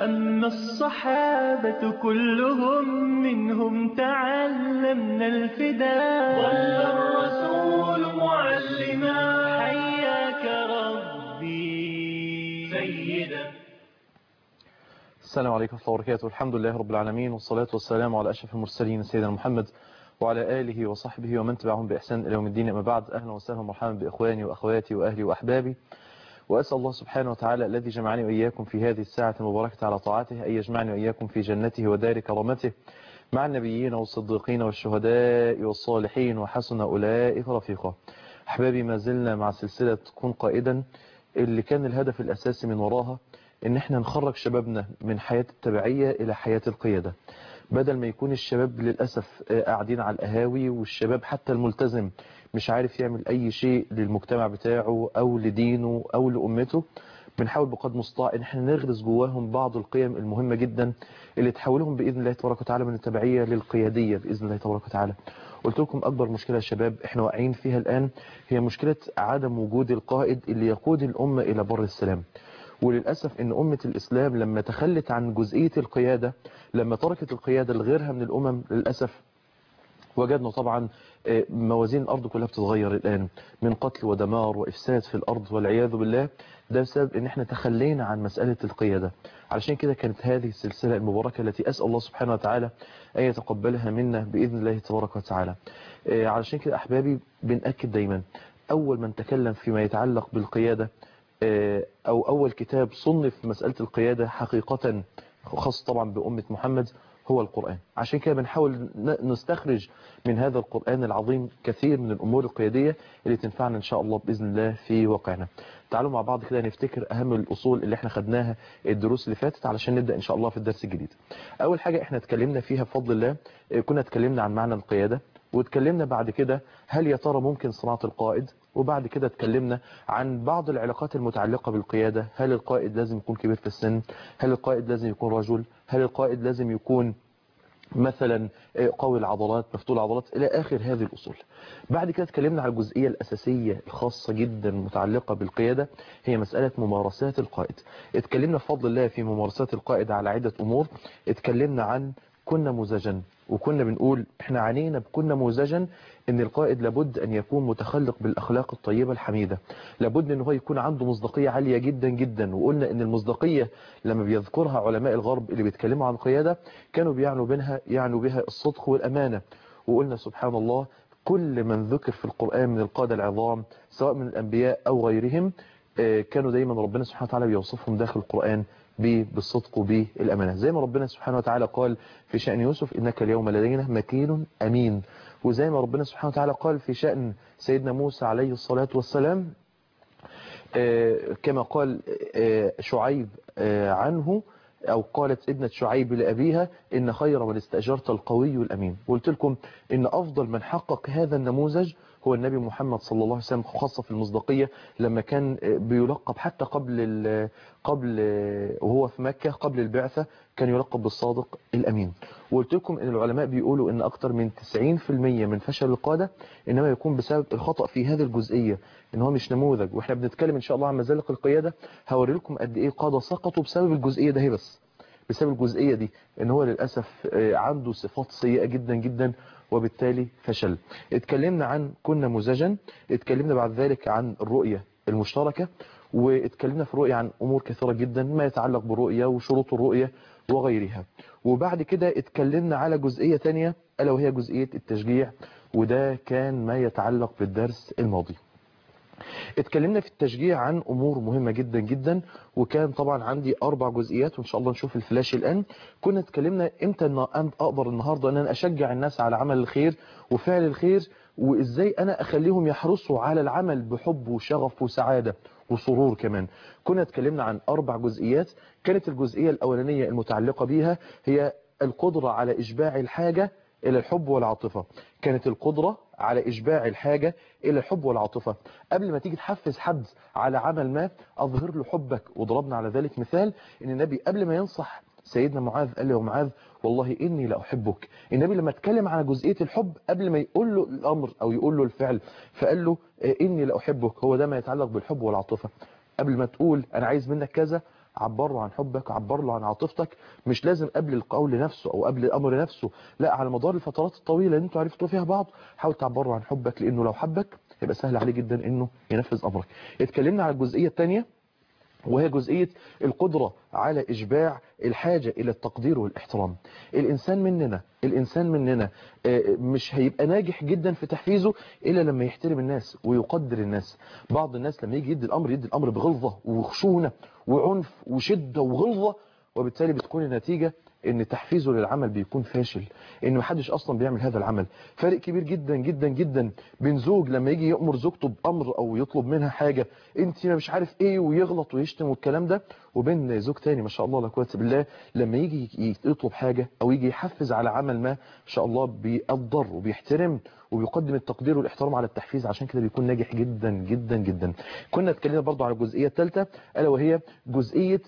وأما الصحابة كلهم منهم تعلمنا الفداء ظل الرسول معلما حياك ربي سيدا السلام عليكم ورحمة الله وبركاته الحمد لله رب العالمين والصلاة والسلام على أشرف المرسلين سيدنا محمد وعلى آله وصحبه ومن تبعهم بإحسان إلى يوم الدين أما بعد أهلا وسهلا ومرحبا بإخواني وأخواتي وأهلي وأحبابي وأسأل الله سبحانه وتعالى الذي جمعني وإياكم في هذه الساعة المباركة على طاعته أن يجمعني وإياكم في جنته ودار كرامته مع النبيين والصديقين والشهداء والصالحين وحسن أولئك رفيقا أحبابي ما زلنا مع سلسلة كن قائدا اللي كان الهدف الأساسي من وراها ان احنا نخرج شبابنا من حياة التبعية الى حياة القيادة بدل ما يكون الشباب للأسف قاعدين على القهاوي والشباب حتى الملتزم مش عارف يعمل اي شيء للمجتمع بتاعه او لدينه او لأمته بنحاول بقدر المستطاع ان احنا نغرس جواهم بعض القيم المهمة جدا اللي تحولهم بإذن الله تبارك وتعالى من التبعية للقيادية بإذن الله تبارك وتعالى قلت لكم أكبر مشكلة يا شباب احنا واقعين فيها الآن هي مشكلة عدم وجود القائد اللي يقود الأمة إلى بر السلام وللأسف أن أمة الإسلام لما تخلت عن جزئية القيادة لما تركت القيادة لغيرها من الأمم للأسف وجدنا طبعا موازين الأرض كلها بتتغير الآن من قتل ودمار وإفساد في الأرض والعياذ بالله ده بسبب ان احنا تخلينا عن مسألة القيادة علشان كده كانت هذه السلسلة المباركة التي أسأل الله سبحانه وتعالى أن يتقبلها منا بإذن الله تبارك وتعالى علشان كده أحبابي بنأكد دايما أول من تكلم فيما يتعلق بالقيادة أو أول كتاب صنف في مسألة القيادة حقيقة خاص طبعا بأمة محمد هو القرآن عشان كده بنحاول نستخرج من هذا القرآن العظيم كثير من الأمور القيادية اللي تنفعنا إن شاء الله بإذن الله في واقعنا تعالوا مع بعض كده نفتكر أهم الأصول اللي احنا خدناها الدروس اللي فاتت علشان نبدأ إن شاء الله في الدرس الجديد أول حاجة احنا اتكلمنا فيها بفضل الله كنا اتكلمنا عن معنى القيادة واتكلمنا بعد كده هل يا ترى ممكن صناعة القائد وبعد كده اتكلمنا عن بعض العلاقات المتعلقة بالقيادة هل القائد لازم يكون كبير في السن هل القائد لازم يكون رجل هل القائد لازم يكون مثلا قوي العضلات مفتول العضلات إلى آخر هذه الأصول بعد كده اتكلمنا على الجزئية الأساسية الخاصة جدا متعلقة بالقيادة هي مسألة ممارسات القائد اتكلمنا بفضل الله في ممارسات القائد على عدة أمور اتكلمنا عن كنا مزجا وكنا بنقول احنا عنينا بكنا مزجا ان القائد لابد ان يكون متخلق بالاخلاق الطيبة الحميدة لابد ان هو يكون عنده مصداقية عالية جدا جدا وقلنا ان المصداقية لما بيذكرها علماء الغرب اللي بيتكلموا عن القيادة كانوا بيعنوا بها يعنوا بها الصدق والامانة وقلنا سبحان الله كل من ذكر في القرآن من القادة العظام سواء من الانبياء او غيرهم كانوا دايما ربنا سبحانه وتعالى بيوصفهم داخل القرآن بالصدق وبالأمانة زي ما ربنا سبحانه وتعالى قال في شأن يوسف إنك اليوم لدينا مكين أمين وزي ما ربنا سبحانه وتعالى قال في شأن سيدنا موسى عليه الصلاة والسلام كما قال شعيب عنه أو قالت ابنة شعيب لأبيها إن خير من استأجرت القوي الأمين قلت لكم إن أفضل من حقق هذا النموذج هو النبي محمد صلى الله عليه وسلم خاصة في المصداقية لما كان بيلقب حتى قبل قبل وهو في مكة قبل البعثة كان يلقب بالصادق الأمين وقلت لكم ان العلماء بيقولوا ان اكتر من 90% من فشل القادة انما يكون بسبب الخطأ في هذه الجزئية ان هو مش نموذج واحنا بنتكلم ان شاء الله عن مزالق القيادة هوري لكم قد ايه قادة سقطوا بسبب الجزئية ده هي بس بسبب الجزئية دي ان هو للأسف عنده صفات سيئة جدا جدا وبالتالي فشل اتكلمنا عن كنا مزجا اتكلمنا بعد ذلك عن الرؤية المشتركة واتكلمنا في الرؤية عن أمور كثيرة جدا ما يتعلق بالرؤية وشروط الرؤية وغيرها وبعد كده اتكلمنا على جزئية تانية ألا وهي جزئية التشجيع وده كان ما يتعلق بالدرس الماضي اتكلمنا في التشجيع عن امور مهمة جدا جدا وكان طبعا عندي اربع جزئيات وان شاء الله نشوف الفلاش الان كنا اتكلمنا امتى ان اقدر النهاردة ان انا اشجع الناس على عمل الخير وفعل الخير وازاي انا اخليهم يحرصوا على العمل بحب وشغف وسعادة وسرور كمان كنا اتكلمنا عن اربع جزئيات كانت الجزئية الاولانية المتعلقة بيها هي القدرة على اشباع الحاجة إلى الحب والعاطفة كانت القدرة على إشباع الحاجة إلى الحب والعاطفة قبل ما تيجي تحفز حد على عمل ما أظهر له حبك وضربنا على ذلك مثال إن النبي قبل ما ينصح سيدنا معاذ قال له معاذ والله إني لأحبك النبي لما اتكلم على جزئية الحب قبل ما يقول له الأمر أو يقول له الفعل فقال له إني لأحبك هو ده ما يتعلق بالحب والعاطفة قبل ما تقول أنا عايز منك كذا عبر له عن حبك عبر له عن عاطفتك مش لازم قبل القول نفسه او قبل الامر نفسه لا على مدار الفترات الطويله اللي انتوا عرفتوا فيها بعض حاول تعبر له عن حبك لانه لو حبك هيبقى سهل عليه جدا انه ينفذ امرك اتكلمنا على الجزئيه الثانيه وهي جزئية القدرة على إشباع الحاجة إلى التقدير والاحترام الإنسان مننا الإنسان مننا مش هيبقى ناجح جدا في تحفيزه إلا لما يحترم الناس ويقدر الناس بعض الناس لما يجي يدي الأمر يدي الأمر بغلظة وخشونة وعنف وشدة وغلظة وبالتالي بتكون النتيجة ان تحفيزه للعمل بيكون فاشل ان محدش اصلا بيعمل هذا العمل فرق كبير جدا جدا جدا بين زوج لما يجي يأمر زوجته بامر او يطلب منها حاجة انت مش عارف ايه ويغلط ويشتم والكلام ده وبين زوج تاني ما شاء الله لا قوه بالله لما يجي يطلب حاجة او يجي يحفز على عمل ما ما شاء الله بيقدر وبيحترم وبيقدم التقدير والاحترام على التحفيز عشان كده بيكون ناجح جدا جدا جدا كنا اتكلمنا برضو على الجزئية الثالثة الا وهي جزئية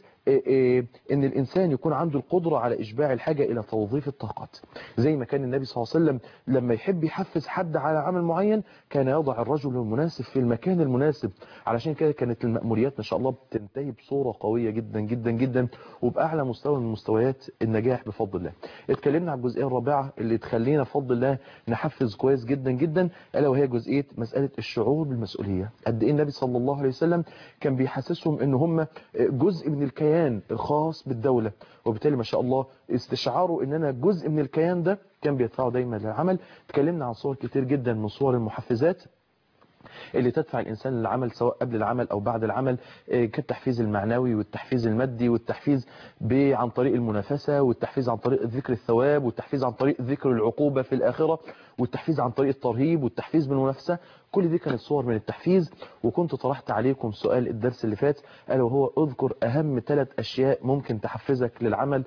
ان الانسان يكون عنده القدرة على اشباع الحاجة الى توظيف الطاقات زي ما كان النبي صلى الله عليه وسلم لما يحب يحفز حد على عمل معين كان يضع الرجل المناسب في المكان المناسب علشان كده كانت المأموريات ما شاء الله بتنتهي بصورة قوية جدا جدا جدا وبأعلى مستوى من مستويات النجاح بفضل الله اتكلمنا عن الجزئية الرابعة اللي تخلينا بفضل الله نحفز كويس جدا جدا الا وهي جزئية مسألة الشعور بالمسؤولية قد ايه النبي صلى الله عليه وسلم كان بيحسسهم ان هم جزء من الكيان الخاص بالدولة وبالتالي ما شاء الله استشعاروا ان انا جزء من الكيان ده كان بيدفعوا دايما للعمل اتكلمنا عن صور كتير جدا من صور المحفزات اللي تدفع الإنسان للعمل سواء قبل العمل أو بعد العمل كالتحفيز المعنوي والتحفيز المادي والتحفيز عن طريق المنافسة والتحفيز عن طريق ذكر الثواب والتحفيز عن طريق ذكر العقوبة في الآخرة والتحفيز عن طريق الترهيب والتحفيز بالمنافسة كل دي كانت صور من التحفيز وكنت طرحت عليكم سؤال الدرس اللي فات ألا وهو اذكر أهم ثلاث أشياء ممكن تحفزك للعمل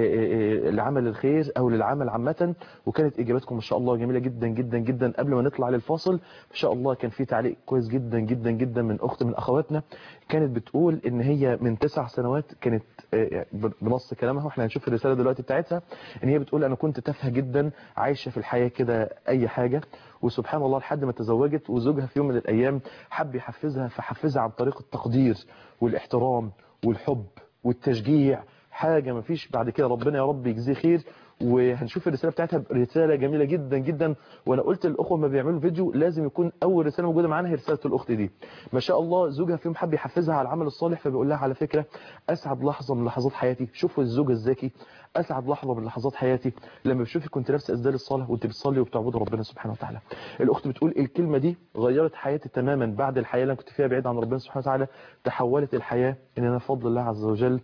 لعمل الخير أو للعمل عامة وكانت إجاباتكم ما شاء الله جميلة جدا جدا جدا قبل ما نطلع للفاصل ما شاء الله كان في تعليق كويس جدا جدا جدا من أخت من أخواتنا كانت بتقول إن هي من تسع سنوات كانت بنص كلامها واحنا هنشوف الرسالة دلوقتي بتاعتها إن هي بتقول أنا كنت تافهة جدا عايشة في الحياة كده أي حاجة وسبحان الله لحد ما تزوجت وزوجها في يوم من الأيام حب يحفزها فحفزها عن طريق التقدير والاحترام والحب والتشجيع حاجة ما فيش بعد كده ربنا يا رب يجزيه خير وهنشوف الرسالة بتاعتها رسالة جميلة جدا جدا وانا قلت للاخوه ما بيعملوا فيديو لازم يكون اول رسالة موجودة معانا هي رسالة الاخت دي ما شاء الله زوجها في يوم حب يحفزها على العمل الصالح فبيقول لها على فكرة اسعد لحظة من لحظات حياتي شوفوا الزوج الذكي اسعد لحظة من لحظات حياتي لما بشوفك كنت نفس اسدال الصالح وانت بتصلي وبتعبد ربنا سبحانه وتعالى الاخت بتقول الكلمة دي غيرت حياتي تماما بعد الحياة اللي انا كنت فيها بعيد عن ربنا سبحانه وتعالى تحولت الحياة ان انا بفضل الله عز وجل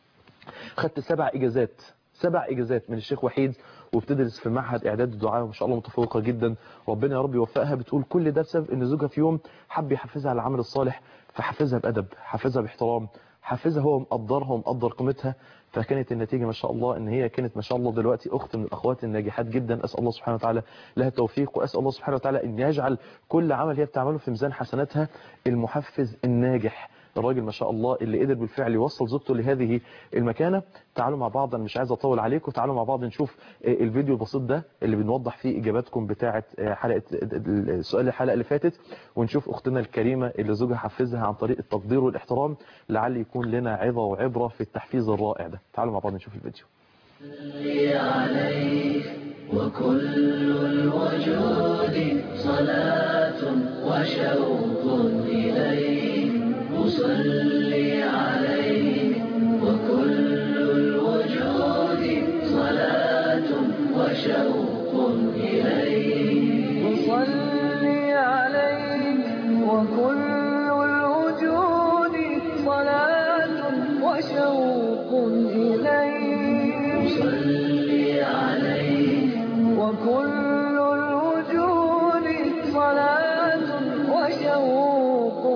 خدت سبع اجازات سبع اجازات من الشيخ وحيد وبتدرس في معهد اعداد الدعاء وما شاء الله متفوقه جدا ربنا يا رب يوفقها بتقول كل ده بسبب ان زوجها في يوم حب يحفزها على العمل الصالح فحفزها بادب حفزها باحترام حفزها هو مقدرها ومقدر قيمتها فكانت النتيجة ما شاء الله ان هي كانت ما شاء الله دلوقتي اخت من الاخوات الناجحات جدا اسال الله سبحانه وتعالى لها التوفيق واسال الله سبحانه وتعالى ان يجعل كل عمل هي بتعمله في ميزان حسناتها المحفز الناجح الراجل ما شاء الله اللي قدر بالفعل يوصل زوجته لهذه المكانة تعالوا مع بعض انا مش عايز اطول عليكم تعالوا مع بعض نشوف الفيديو البسيط ده اللي بنوضح فيه اجاباتكم بتاعه حلقه السؤال الحلقه اللي فاتت ونشوف اختنا الكريمه اللي زوجها حفزها عن طريق التقدير والاحترام لعل يكون لنا عظه وعبره في التحفيز الرائع ده تعالوا مع بعض نشوف الفيديو صلي عليه وكل الوجود صلاة وشوق إليه أصلي عليه وكل الوجود صلاة وشوق إليه أصلي عليه وكل الوجود صلاة وشوق إليه أصلي عليه وكل الوجود صلاة وشوق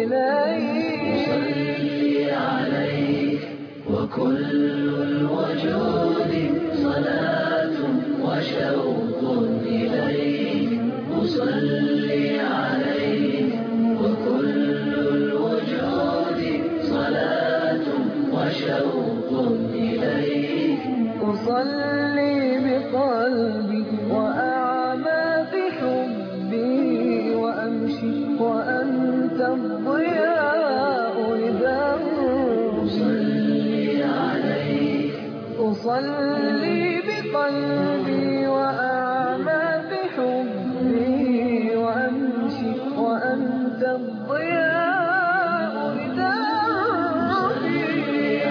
إليه صلي عليه وكل الوجود صلاة وشوق إليه أصلي عليه وكل الوجود صلاة وشوق إليه أصلي بقلبي وأعمى بحبي وأمشي وأنت الضياء لدربي أصلي بقلبي وأعمى بحبي وأمشي وأنت الضياء لدربي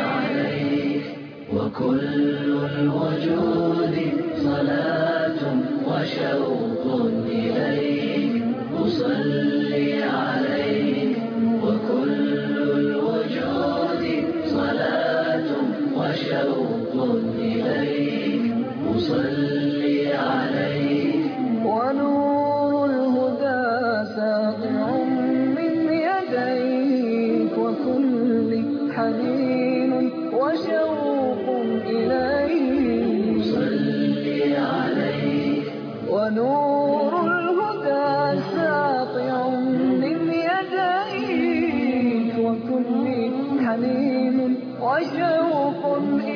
وكل الوجود صلاة وشوق إليك أصلي عليك وكل الوجود صلاة وشوق إليك أصلي عليك ونور الهدى ساطع من يديك وكل حنين وشوق إليك أصلي عليك ونور الهدى ساطع من يديك وكل حنين وشوق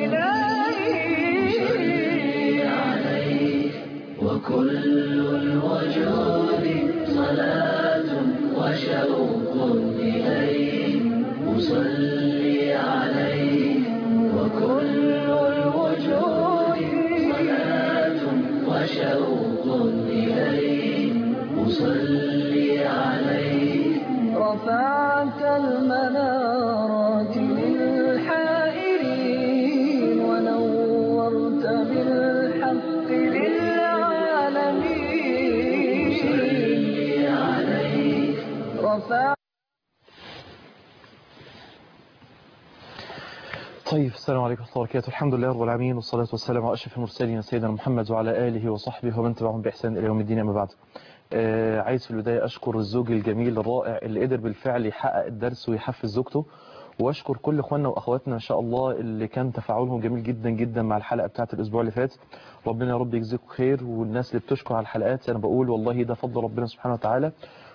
إليك عليك وكل الوجود صلاة وشوق إليك أصلي عليك وكل الوجود صلاة وشوق إليك أصلي عليك رفعت المنارات للحائرين ونورت بالحق للعالمين أصلي عليك رفعت طيب السلام عليكم ورحمة الله وبركاته الحمد لله رب العالمين والصلاة والسلام على أشرف المرسلين سيدنا محمد وعلى آله وصحبه ومن تبعهم بإحسان إلى يوم الدين أما بعد آه عايز في البداية أشكر الزوج الجميل الرائع اللي قدر بالفعل يحقق الدرس ويحفز زوجته واشكر كل اخواننا واخواتنا ان شاء الله اللي كان تفاعلهم جميل جدا جدا مع الحلقه بتاعه الاسبوع اللي فات ربنا يا رب يجزيكم خير والناس اللي بتشكر على الحلقات انا بقول والله ده فضل ربنا سبحانه وتعالى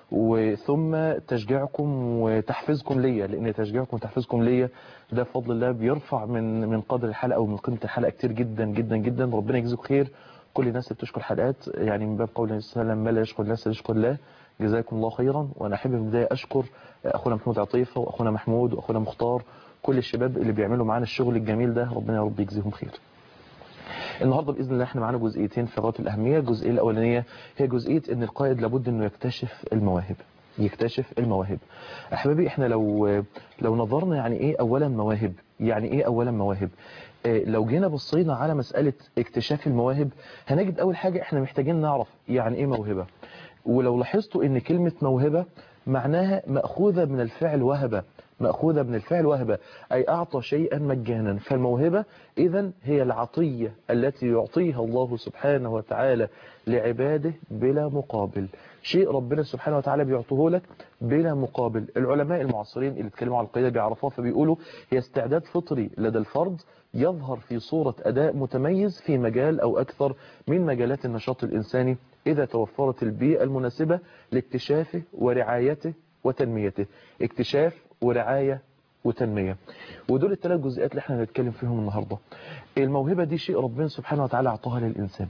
وثم تشجيعكم وتحفيزكم ليا لان تشجيعكم وتحفيزكم ليا ده بفضل الله بيرفع من من قدر الحلقه ومن قيمه الحلقه كتير جدا جدا جدا ربنا يجزيكم خير كل الناس اللي بتشكر حلقات يعني من باب قول النبي صلى الله عليه وسلم ما لا يشكر الناس لا يشكر الله جزاكم الله خيرا وانا احب في البدايه اشكر اخونا محمود عطيفه واخونا محمود واخونا مختار كل الشباب اللي بيعملوا معانا الشغل الجميل ده ربنا يا رب يجزيهم خير النهارده باذن الله احنا معانا جزئيتين في غايه الاهميه الجزئيه الاولانيه هي جزئيه ان القائد لابد انه يكتشف المواهب يكتشف المواهب احبابي احنا لو لو نظرنا يعني ايه اولا مواهب يعني ايه اولا مواهب آه، لو جينا بصينا على مسألة اكتشاف المواهب هنجد اول حاجة احنا محتاجين نعرف يعني ايه موهبة ولو لاحظتوا ان كلمة موهبة معناها مأخوذة من الفعل وهبة مأخوذة من الفعل وهبة أي أعطى شيئا مجانا فالموهبة إذا هي العطية التي يعطيها الله سبحانه وتعالى لعباده بلا مقابل شيء ربنا سبحانه وتعالى بيعطيه لك بلا مقابل العلماء المعاصرين اللي اتكلموا عن القيادة بيعرفوها فبيقولوا هي استعداد فطري لدى الفرد يظهر في صورة أداء متميز في مجال أو أكثر من مجالات النشاط الإنساني إذا توفرت البيئة المناسبة لاكتشافه ورعايته وتنميته اكتشاف ورعاية وتنمية ودول الثلاث جزئيات اللي احنا هنتكلم فيهم النهاردة الموهبة دي شيء ربنا سبحانه وتعالى أعطاها للإنسان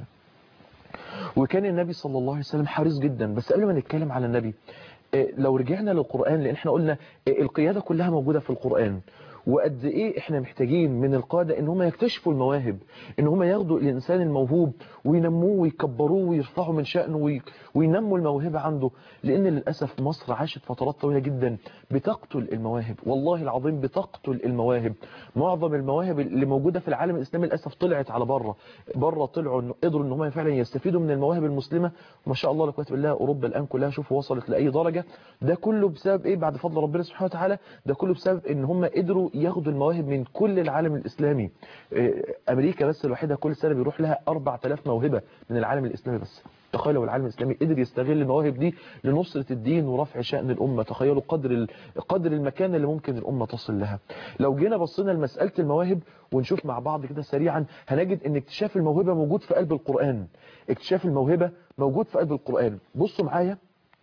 وكان النبي صلى الله عليه وسلم حريص جدا بس قبل ما نتكلم على النبي إيه، لو رجعنا للقرآن لأن احنا قلنا إيه، القيادة كلها موجودة في القرآن وقد ايه احنا محتاجين من القادة ان هم يكتشفوا المواهب ان هم ياخدوا الانسان الموهوب وينموه ويكبروه ويرفعوا من شأنه وي- وينموا الموهبة عنده لان للأسف مصر عاشت فترات طويلة جدا بتقتل المواهب والله العظيم بتقتل المواهب معظم المواهب اللي موجودة في العالم الاسلامي للأسف طلعت على بره بره طلعوا إنه قدروا ان هم فعلا يستفيدوا من المواهب المسلمة وما شاء الله لا قوه الا بالله اوروبا الان كلها شوفوا وصلت لاي درجة ده كله بسبب ايه بعد فضل ربنا سبحانه وتعالى ده كله بسبب ان هم قدروا ياخدوا المواهب من كل العالم الاسلامي إيه، امريكا بس الوحيده كل سنه بيروح لها 4000 موهبه من العالم الاسلامي بس تخيلوا لو العالم الاسلامي قدر يستغل المواهب دي لنصره الدين ورفع شان الامه تخيلوا قدر ال- قدر المكان اللي ممكن الامه تصل لها لو جينا بصينا لمساله المواهب ونشوف مع بعض كده سريعا هنجد ان اكتشاف الموهبه موجود في قلب القران اكتشاف الموهبه موجود في قلب القران بصوا معايا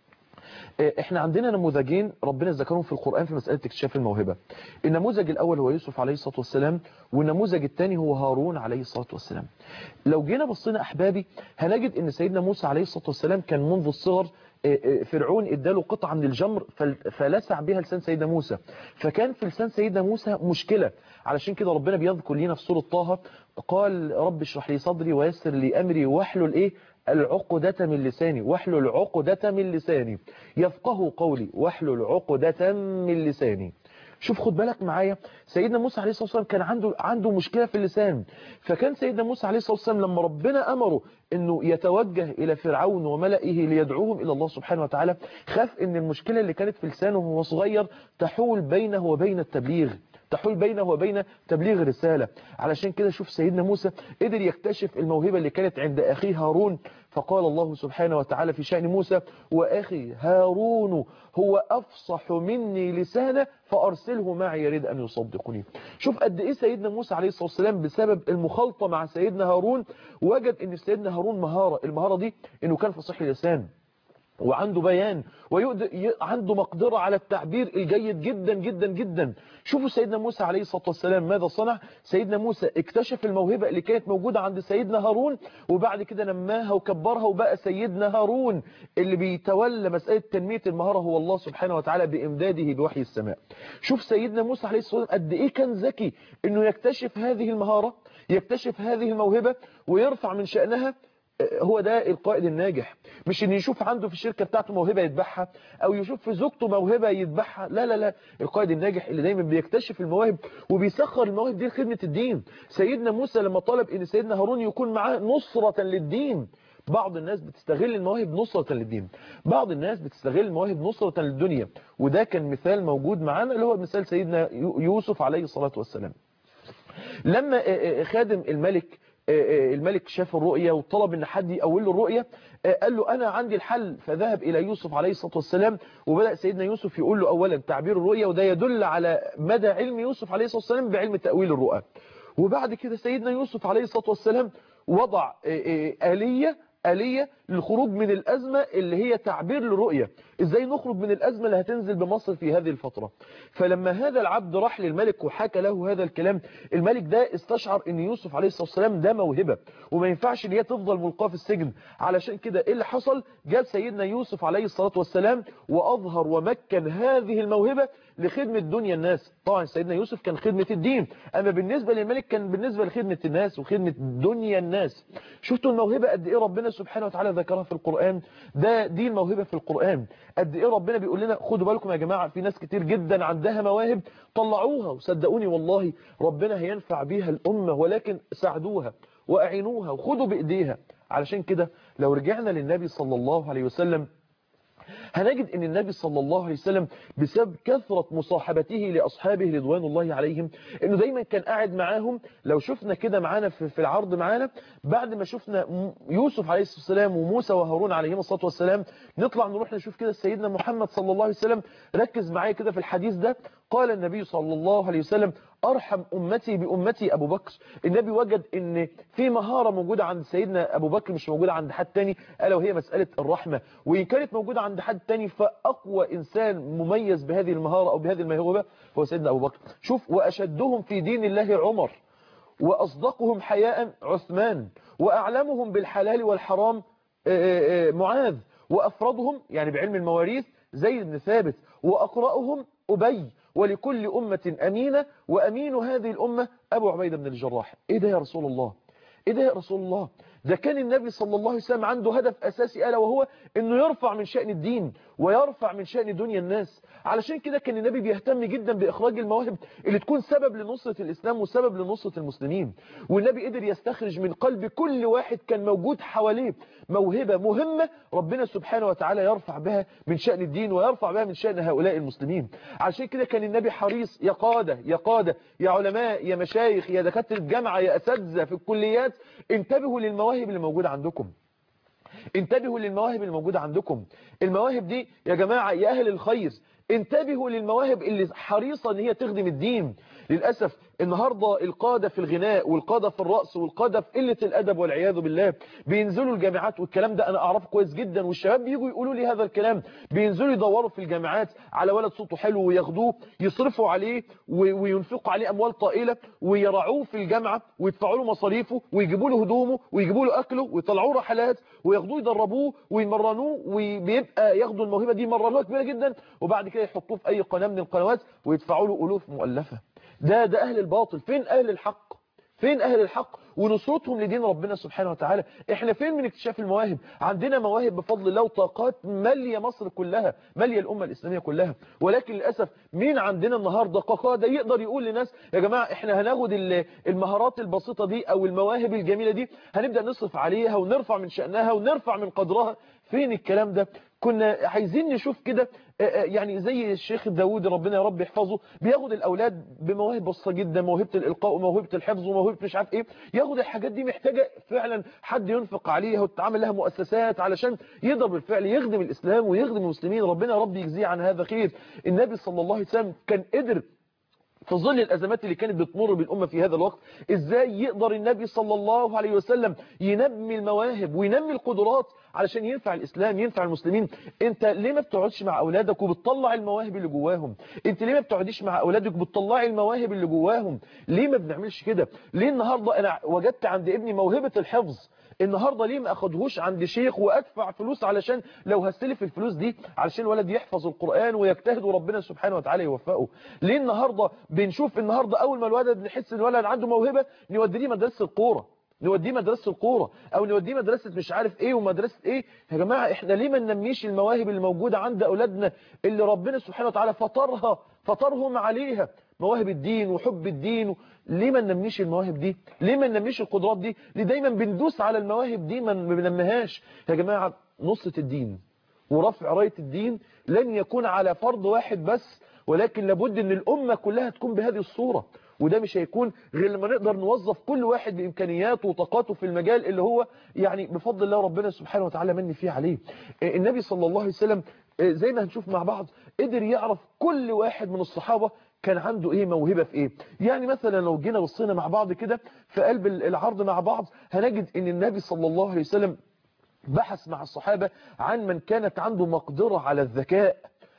آه، احنا عندنا نموذجين ربنا ذكرهم في القرآن في مسألة اكتشاف الموهبة النموذج الأول هو يوسف عليه الصلاة والسلام والنموذج الثاني هو هارون عليه الصلاة والسلام لو جينا بصينا أحبابي هنجد أن سيدنا موسى عليه الصلاة والسلام كان منذ الصغر آه، آه، فرعون اداله قطعة من الجمر فل- فلسع بها لسان سيدنا موسى فكان في لسان سيدنا موسى مشكلة علشان كده ربنا بيذكر لنا في سورة طه قال رب اشرح لي صدري ويسر لي أمري واحلل إيه العقدة من لساني واحلل عقدة من لساني يفقه قولي واحلل عقدة من لساني شوف خد بالك معايا سيدنا موسى عليه الصلاة والسلام كان عنده عنده مشكلة في اللسان فكان سيدنا موسى عليه الصلاة والسلام لما ربنا أمره انه يتوجه الى فرعون وملئه ليدعوهم الى الله سبحانه وتعالى خاف ان المشكلة اللي كانت في لسانه وهو صغير تحول بينه وبين التبليغ تحول بينه وبين تبليغ الرسالة علشان كده شوف سيدنا موسى قدر يكتشف الموهبة اللي كانت عند أخيه هارون فقال الله سبحانه وتعالى في شأن موسى وأخي هارون هو أفصح مني لسانا فأرسله معي يريد أن يصدقني شوف قد إيه سيدنا موسى عليه الصلاة والسلام بسبب المخالطة مع سيدنا هارون وجد أن سيدنا هارون مهارة المهارة دي أنه كان فصيح اللسان وعنده بيان وعنده مقدرة على التعبير الجيد جدا جدا جدا شوفوا سيدنا موسى عليه الصلاة والسلام ماذا صنع سيدنا موسى اكتشف الموهبة اللي كانت موجودة عند سيدنا هارون وبعد كده نماها وكبرها وبقى سيدنا هارون اللي بيتولى مسألة تنمية المهارة هو الله سبحانه وتعالى بإمداده بوحي السماء شوف سيدنا موسى عليه الصلاة والسلام قد إيه كان ذكي إنه يكتشف هذه المهارة يكتشف هذه الموهبة ويرفع من شأنها هو ده القائد الناجح مش ان يشوف عنده في الشركة بتاعته موهبة يتبعها او يشوف في زوجته موهبة يتبعها لا لا لا القائد الناجح اللي دايما بيكتشف المواهب وبيسخر المواهب دي لخدمة الدين سيدنا موسى لما طلب ان سيدنا هارون يكون معاه نصرة للدين بعض الناس بتستغل المواهب نصرة للدين بعض الناس بتستغل المواهب نصرة للدنيا وده كان مثال موجود معانا اللي هو مثال سيدنا يوسف عليه الصلاة والسلام لما خادم الملك الملك شاف الرؤية وطلب ان حد يقول له الرؤية قال له انا عندي الحل فذهب الى يوسف عليه الصلاة والسلام وبدأ سيدنا يوسف يقول له اولا تعبير الرؤية وده يدل على مدى علم يوسف عليه الصلاة والسلام بعلم تأويل الرؤى وبعد كده سيدنا يوسف عليه الصلاة والسلام وضع آلية آلية للخروج من الأزمة اللي هي تعبير للرؤية إزاي نخرج من الأزمة اللي هتنزل بمصر في هذه الفترة فلما هذا العبد راح للملك وحكى له هذا الكلام الملك ده استشعر ان يوسف عليه الصلاة والسلام ده موهبة وما ينفعش ان هي تفضل ملقاه في السجن علشان كده ايه اللي حصل جاب سيدنا يوسف عليه الصلاة والسلام وأظهر ومكن هذه الموهبة لخدمة دنيا الناس طبعا سيدنا يوسف كان خدمة الدين أما بالنسبة للملك كان بالنسبة لخدمة الناس وخدمة دنيا الناس شفتوا الموهبة قد إيه ربنا سبحانه وتعالى ذكرها في القرآن ده دي الموهبة في القرآن قد إيه ربنا بيقول لنا خدوا بالكم يا جماعة في ناس كتير جدا عندها مواهب طلعوها وصدقوني والله ربنا هينفع بيها الأمة ولكن ساعدوها وأعينوها وخدوا بإيديها علشان كده لو رجعنا للنبي صلى الله عليه وسلم هنجد ان النبي صلى الله عليه وسلم بسبب كثرة مصاحبته لأصحابه رضوان الله عليهم انه دايما كان قاعد معاهم لو شفنا كده معانا في العرض معانا بعد ما شفنا يوسف عليه الصلاة والسلام وموسى وهارون عليهم الصلاة والسلام نطلع نروح نشوف كده سيدنا محمد صلى الله عليه وسلم ركز معايا كده في الحديث ده قال النبي صلى الله عليه وسلم أرحم أمتي بأمتي أبو بكر النبي وجد ان في مهارة موجودة عند سيدنا أبو بكر مش موجودة عند حد تاني ألا وهي مسألة الرحمة وإن كانت موجودة عند حد تاني فأقوى إنسان مميز بهذه المهارة أو بهذه الموهبة هو سيدنا أبو بكر شوف وأشدهم في دين الله عمر وأصدقهم حياء عثمان وأعلمهم بالحلال والحرام معاذ وأفرضهم يعني بعلم المواريث زيد بن ثابت وأقرأهم أبي ولكل أمة أمينة وأمين هذه الأمة أبو عبيدة بن الجراح إيه ده يا رسول الله إيه ده يا رسول الله ده كان النبي صلى الله عليه وسلم عنده هدف أساسي ألا وهو أنه يرفع من شأن الدين ويرفع من شأن دنيا الناس علشان كده كان النبي بيهتم جدا بإخراج المواهب اللي تكون سبب لنصرة الإسلام وسبب لنصرة المسلمين والنبي قدر يستخرج من قلب كل واحد كان موجود حواليه موهبة مهمة ربنا سبحانه وتعالى يرفع بها من شأن الدين ويرفع بها من شأن هؤلاء المسلمين علشان كده كان النبي حريص يا قادة يا قادة يا علماء يا مشايخ يا دكاترة الجامعة يا أساتذة في الكليات انتبهوا للمواهب اللي موجودة عندكم انتبهوا للمواهب الموجودة عندكم المواهب دي يا جماعة يا أهل الخير انتبهوا للمواهب اللي حريصة ان هي تخدم الدين للأسف النهاردة القادة في الغناء والقادة في الرأس والقادة في قلة الأدب والعياذ بالله بينزلوا الجامعات والكلام ده أنا أعرفه كويس جدا والشباب بيجوا يقولوا لي هذا الكلام بينزلوا يدوروا في الجامعات على ولد صوته حلو وياخدوه يصرفوا عليه و- وينفقوا عليه أموال طائلة ويرعوه في الجامعة ويدفعوا له مصاريفه ويجيبوا له هدومه ويجيبوا له أكله ويطلعوه رحلات وياخدوه يدربوه ويمرنوه وبيبقى ياخدوا الموهبة دي مرنوها كبيرة جدا وبعد كده يحطوه في أي قناة من القنوات ويدفعوا له ألوف مؤلفة ده ده أهل الباطل فين أهل الحق فين أهل الحق ونصرتهم لدين ربنا سبحانه وتعالى احنا فين من اكتشاف المواهب عندنا مواهب بفضل الله وطاقات مالية مصر كلها مالية الأمة الإسلامية كلها ولكن للأسف مين عندنا النهاردة قاقادة يقدر يقول لناس يا جماعة احنا هناخد ال- المهارات البسيطة دي أو المواهب الجميلة دي هنبدأ نصرف عليها ونرفع من شأنها ونرفع من قدرها فين الكلام ده كنا عايزين نشوف كده آه، آه، يعني زي الشيخ داوود ربنا يا رب يحفظه بياخد الاولاد بمواهب بسيطه جدا موهبه الالقاء وموهبه الحفظ وموهبه مش عارف ايه ياخد الحاجات دي محتاجه فعلا حد ينفق عليها وتتعمل لها مؤسسات علشان يقدر بالفعل يخدم الاسلام ويخدم المسلمين ربنا يا رب يجزيه عن هذا خير النبي صلى الله عليه وسلم كان قدر في ظل الأزمات اللي كانت بتمر بالأمة في هذا الوقت إزاي يقدر النبي صلى الله عليه وسلم ينمي المواهب وينمي القدرات علشان ينفع الإسلام ينفع المسلمين أنت ليه ما بتقعدش مع أولادك وبتطلع المواهب اللي جواهم أنت ليه ما بتقعديش مع أولادك وبتطلعي المواهب اللي جواهم ليه ما بنعملش كده ليه النهاردة أنا وجدت عند ابني موهبة الحفظ النهاردة ليه ما اخدهوش عند شيخ وادفع فلوس علشان لو هستلف الفلوس دي علشان الولد يحفظ القرآن ويجتهد وربنا سبحانه وتعالى يوفقه ليه النهاردة بنشوف النهاردة اول ما الولد نحس ان الولد عنده موهبة نوديه مدرسة الكوره نوديه مدرسة الكورة او نوديه مدرسة مش عارف ايه ومدرسة ايه يا جماعة احنا ليه ما ننميش المواهب اللي موجودة عند اولادنا اللي ربنا سبحانه وتعالى فطرها فطرهم عليها مواهب الدين وحب الدين ليه ما ننميش المواهب دي ليه ما ننميش القدرات دي ليه دايما بندوس على المواهب دي ما بننميهاش يا جماعة نصة الدين ورفع راية الدين لن يكون على فرض واحد بس ولكن لابد ان الامة كلها تكون بهذه الصورة وده مش هيكون غير لما نقدر نوظف كل واحد بامكانياته وطاقاته في المجال اللي هو يعني بفضل الله ربنا سبحانه وتعالى من فيه عليه النبي صلى الله عليه وسلم زي ما هنشوف مع بعض قدر يعرف كل واحد من الصحابة كان عنده ايه موهبة في ايه يعني مثلا لو جينا بصينا مع بعض كده في قلب العرض مع بعض هنجد ان النبي صلى الله عليه وسلم بحث مع الصحابة عن من كانت عنده مقدرة على الذكاء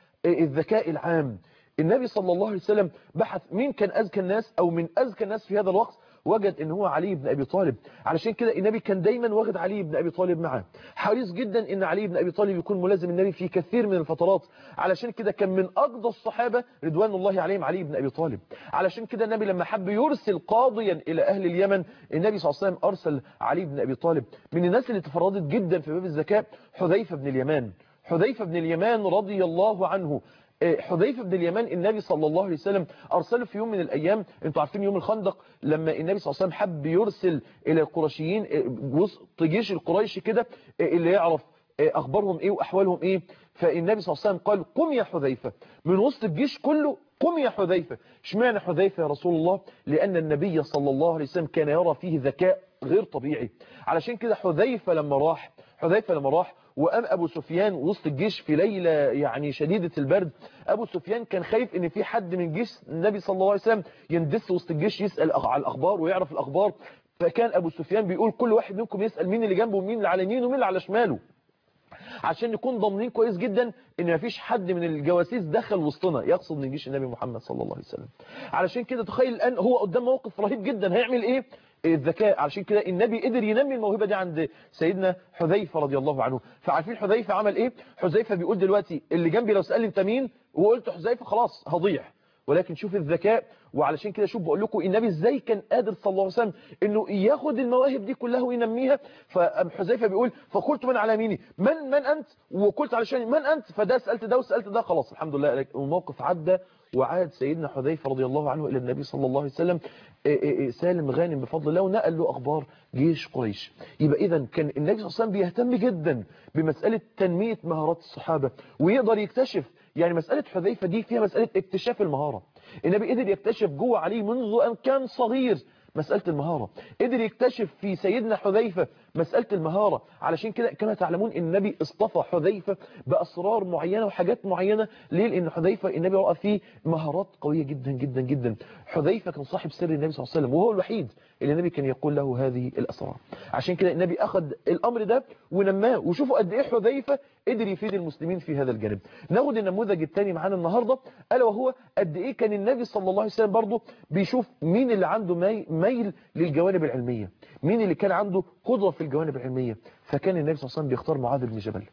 الذكاء العام النبي صلى الله عليه وسلم بحث مين كان أذكى الناس أو من أذكى الناس في هذا الوقت وجد ان هو علي بن ابي طالب علشان كده النبي كان دايما واخد علي بن ابي طالب معاه حريص جدا ان علي بن ابي طالب يكون ملازم النبي في كثير من الفترات علشان كده كان من اقدى الصحابه رضوان الله عليهم علي بن ابي طالب علشان كده النبي لما حب يرسل قاضيا الى اهل اليمن النبي صلى الله عليه وسلم ارسل علي بن ابي طالب من الناس اللي تفردت جدا في باب الزكاه حذيفه بن اليمان حذيفه بن اليمان رضي الله عنه حذيفة بن اليمان النبي صلى الله عليه وسلم أرسله في يوم من الأيام انتوا عارفين يوم الخندق لما النبي صلى الله عليه وسلم حب يرسل إلى القرشيين وسط جيش القريش كده اللي يعرف أخبارهم إيه وأحوالهم إيه فالنبي صلى الله عليه وسلم قال قم يا حذيفة من وسط الجيش كله قم يا حذيفة اشمعنى حذيفة يا رسول الله لأن النبي صلى الله عليه وسلم كان يرى فيه ذكاء غير طبيعي علشان كده حذيفة لما راح حذيفة لما راح وقام أبو سفيان وسط الجيش في ليلة يعني شديدة البرد أبو سفيان كان خايف ان في حد من جيش النبي صلى الله عليه وسلم يندس وسط الجيش يسأل على الأخبار ويعرف الأخبار فكان أبو سفيان بيقول كل واحد منكم يسأل مين اللي جنبه ومين اللي على يمينه ومين اللي على شماله عشان نكون ضامنين كويس جدا ان مفيش حد من الجواسيس دخل وسطنا يقصد من جيش النبي محمد صلى الله عليه وسلم علشان كده تخيل الان هو قدام موقف رهيب جدا هيعمل ايه الذكاء علشان كده النبي قدر ينمي الموهبة دي عند سيدنا حذيفة رضي الله عنه فعارفين حذيفة عمل ايه حذيفة بيقول دلوقتي اللي جنبي لو سألني انت مين وقلت حذيفة خلاص هضيع ولكن شوف الذكاء وعلشان كده شوف بقول لكم النبي ازاي كان قادر صلى الله عليه وسلم انه ياخد المواهب دي كلها وينميها فحذيفه بيقول فقلت من على يميني من من انت وقلت علشان من انت فده سالت ده وسالت ده خلاص الحمد لله الموقف عدى وعاد سيدنا حذيفه رضي الله عنه الى النبي صلى الله عليه وسلم سالم غانم بفضل الله ونقل له اخبار جيش قريش يبقى اذا كان النبي صلى الله عليه وسلم بيهتم جدا بمساله تنميه مهارات الصحابه ويقدر يكتشف يعني مساله حذيفه دي فيها مساله اكتشاف المهاره النبي قدر يكتشف جوه عليه منذ أن كان صغير مسألة المهارة قدر يكتشف في سيدنا حذيفة مسألة المهارة علشان كده كما تعلمون ان النبي اصطفى حذيفة بأسرار معينة وحاجات معينة ليه لأن حذيفة النبي رأى فيه مهارات قوية جدا جدا جدا حذيفة كان صاحب سر النبي صلى الله عليه وسلم وهو الوحيد اللي النبي كان يقول له هذه الأسرار عشان كده النبي أخذ الأمر ده ونماه وشوفوا قد إيه حذيفة قدر يفيد المسلمين في هذا الجانب ناخد النموذج الثاني معانا النهاردة ألا وهو قد إيه كان النبي صلى الله عليه وسلم برضه بيشوف مين اللي عنده مي- ميل للجوانب العلمية مين اللي كان عنده قدرة في الجوانب العلمية فكان النبي صلى الله عليه وسلم بيختار معاذ بن جبل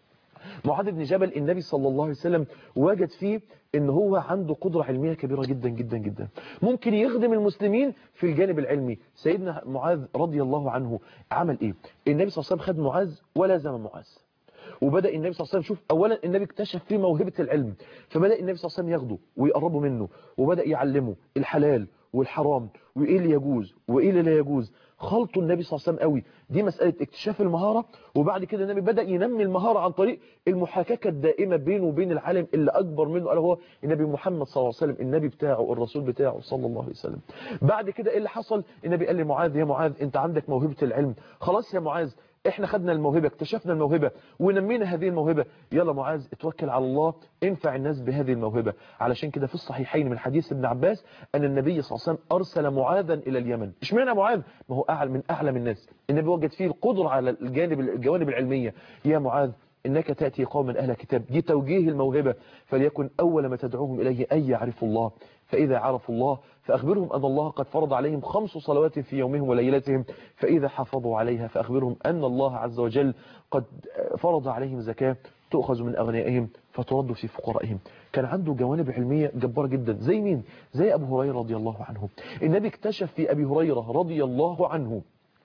معاذ بن جبل النبي صلى الله عليه وسلم وجد فيه ان هو عنده قدرة علمية كبيرة جدا جدا جدا ممكن يخدم المسلمين في الجانب العلمي سيدنا معاذ رضي الله عنه عمل ايه النبي صلى الله عليه وسلم خد معاذ ولازم معاذ وبدأ النبي صلى الله عليه وسلم شوف أولا النبي اكتشف فيه موهبة العلم فبدأ النبي صلى الله عليه وسلم ياخده ويقربه منه وبدأ يعلمه الحلال والحرام وإيه اللي يجوز وإيه اللي لا يجوز خلطوا النبي صلى الله عليه وسلم قوي دي مسألة اكتشاف المهارة وبعد كده النبي بدأ ينمي المهارة عن طريق المحاكاة الدائمة بينه وبين العالم اللي أكبر منه ألا هو النبي محمد صلى الله عليه وسلم النبي بتاعه الرسول بتاعه صلى الله عليه وسلم بعد كده إيه اللي حصل النبي قال لمعاذ يا معاذ أنت عندك موهبة العلم خلاص يا معاذ احنا خدنا الموهبة اكتشفنا الموهبة ونمينا هذه الموهبة يلا معاذ اتوكل على الله انفع الناس بهذه الموهبة علشان كده في الصحيحين من حديث ابن عباس ان النبي صلى الله عليه وسلم ارسل معاذا الى اليمن اشمعنى معاذ ما هو اعلى من اعلم الناس النبي وجد فيه القدرة على الجانب الجوانب العلمية يا معاذ إنك تأتي قوما أهل كتاب دي توجيه الموهبة فليكن أول ما تدعوهم إليه أن يعرفوا الله فإذا عرفوا الله فأخبرهم أن الله قد فرض عليهم خمس صلوات في يومهم وليلتهم فإذا حافظوا عليها فأخبرهم أن الله عز وجل قد فرض عليهم زكاة تؤخذ من أغنيائهم فترد في فقرائهم كان عنده جوانب علمية جبارة جدا زي مين؟ زي أبو هريرة رضي الله عنه النبي اكتشف في أبي هريرة رضي الله عنه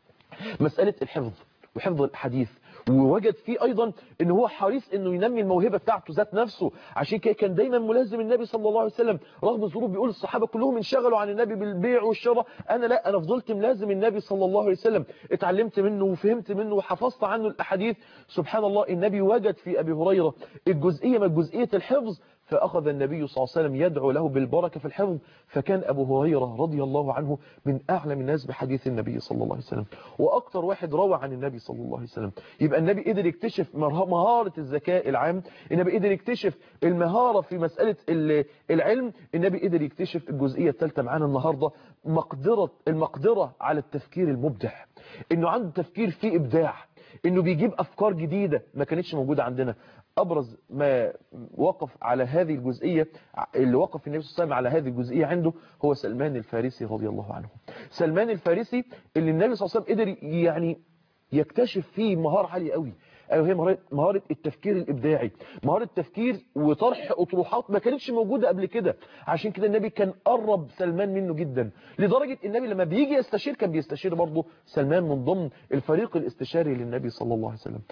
مسألة الحفظ وحفظ الحديث ووجد فيه ايضا ان هو حريص انه ينمي الموهبه بتاعته ذات نفسه عشان كده كان دايما ملازم النبي صلى الله عليه وسلم رغم الظروف بيقول الصحابه كلهم انشغلوا عن النبي بالبيع والشراء انا لا انا فضلت ملازم النبي صلى الله عليه وسلم اتعلمت منه وفهمت منه وحفظت عنه الاحاديث سبحان الله النبي وجد في ابي هريره الجزئيه من جزئيه الحفظ فأخذ النبي صلى الله عليه وسلم يدعو له بالبركة في الحفظ فكان أبو هريرة رضي الله عنه من أعلم الناس بحديث النبي صلى الله عليه وسلم وأكثر واحد روى عن النبي صلى الله عليه وسلم يبقى النبي قدر يكتشف مهارة الذكاء العام النبي قدر يكتشف المهارة في مسألة العلم النبي قدر يكتشف الجزئية الثالثة معانا النهاردة مقدرة المقدرة على التفكير المبدع انه عنده تفكير فيه ابداع انه بيجيب افكار جديدة ما كانتش موجودة عندنا ابرز ما وقف على هذه الجزئية اللي وقف النبي صلى الله عليه وسلم على هذه الجزئية عنده هو سلمان الفارسي رضي الله عنه سلمان الفارسي اللي النبي صلى الله عليه وسلم قدر يعني يكتشف فيه مهارة عالية قوي ايوه هي مهارة التفكير الابداعي مهارة التفكير وطرح اطروحات ما كانتش موجودة قبل كده عشان كده النبي كان قرب سلمان منه جدا لدرجة النبي لما بيجي يستشير كان بيستشير برضه سلمان من ضمن الفريق الاستشاري للنبي صلى الله عليه وسلم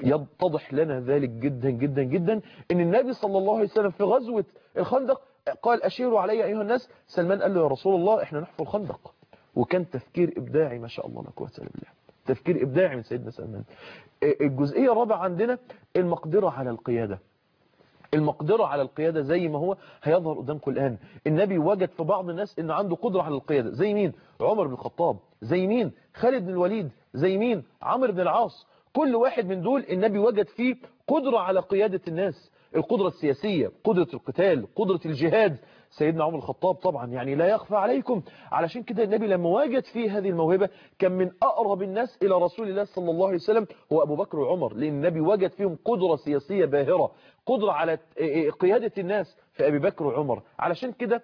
يتضح لنا ذلك جدا جدا جدا ان النبي صلى الله عليه وسلم في غزوة الخندق قال اشيروا علي ايها الناس سلمان قال له يا رسول الله احنا نحفر الخندق وكان تفكير ابداعي ما شاء الله لا قوه الا بالله تفكير إبداعي من سيدنا سلمان الجزئية الرابعة عندنا المقدرة على القيادة المقدرة على القيادة زي ما هو هيظهر قدامكم الآن النبي وجد في بعض الناس انه عنده قدرة على القيادة زي مين عمر بن الخطاب زي مين خالد بن الوليد زي مين عمرو بن العاص كل واحد من دول النبي وجد فيه قدرة على قيادة الناس القدرة السياسية قدرة القتال قدرة الجهاد سيدنا عمر الخطاب طبعا يعني لا يخفى عليكم علشان كده النبي لما وجد فيه هذه الموهبة كان من أقرب الناس إلى رسول الله صلى الله عليه وسلم هو أبو بكر وعمر لأن النبي وجد فيهم قدرة سياسية باهرة قدرة على قيادة الناس في أبي بكر وعمر علشان كده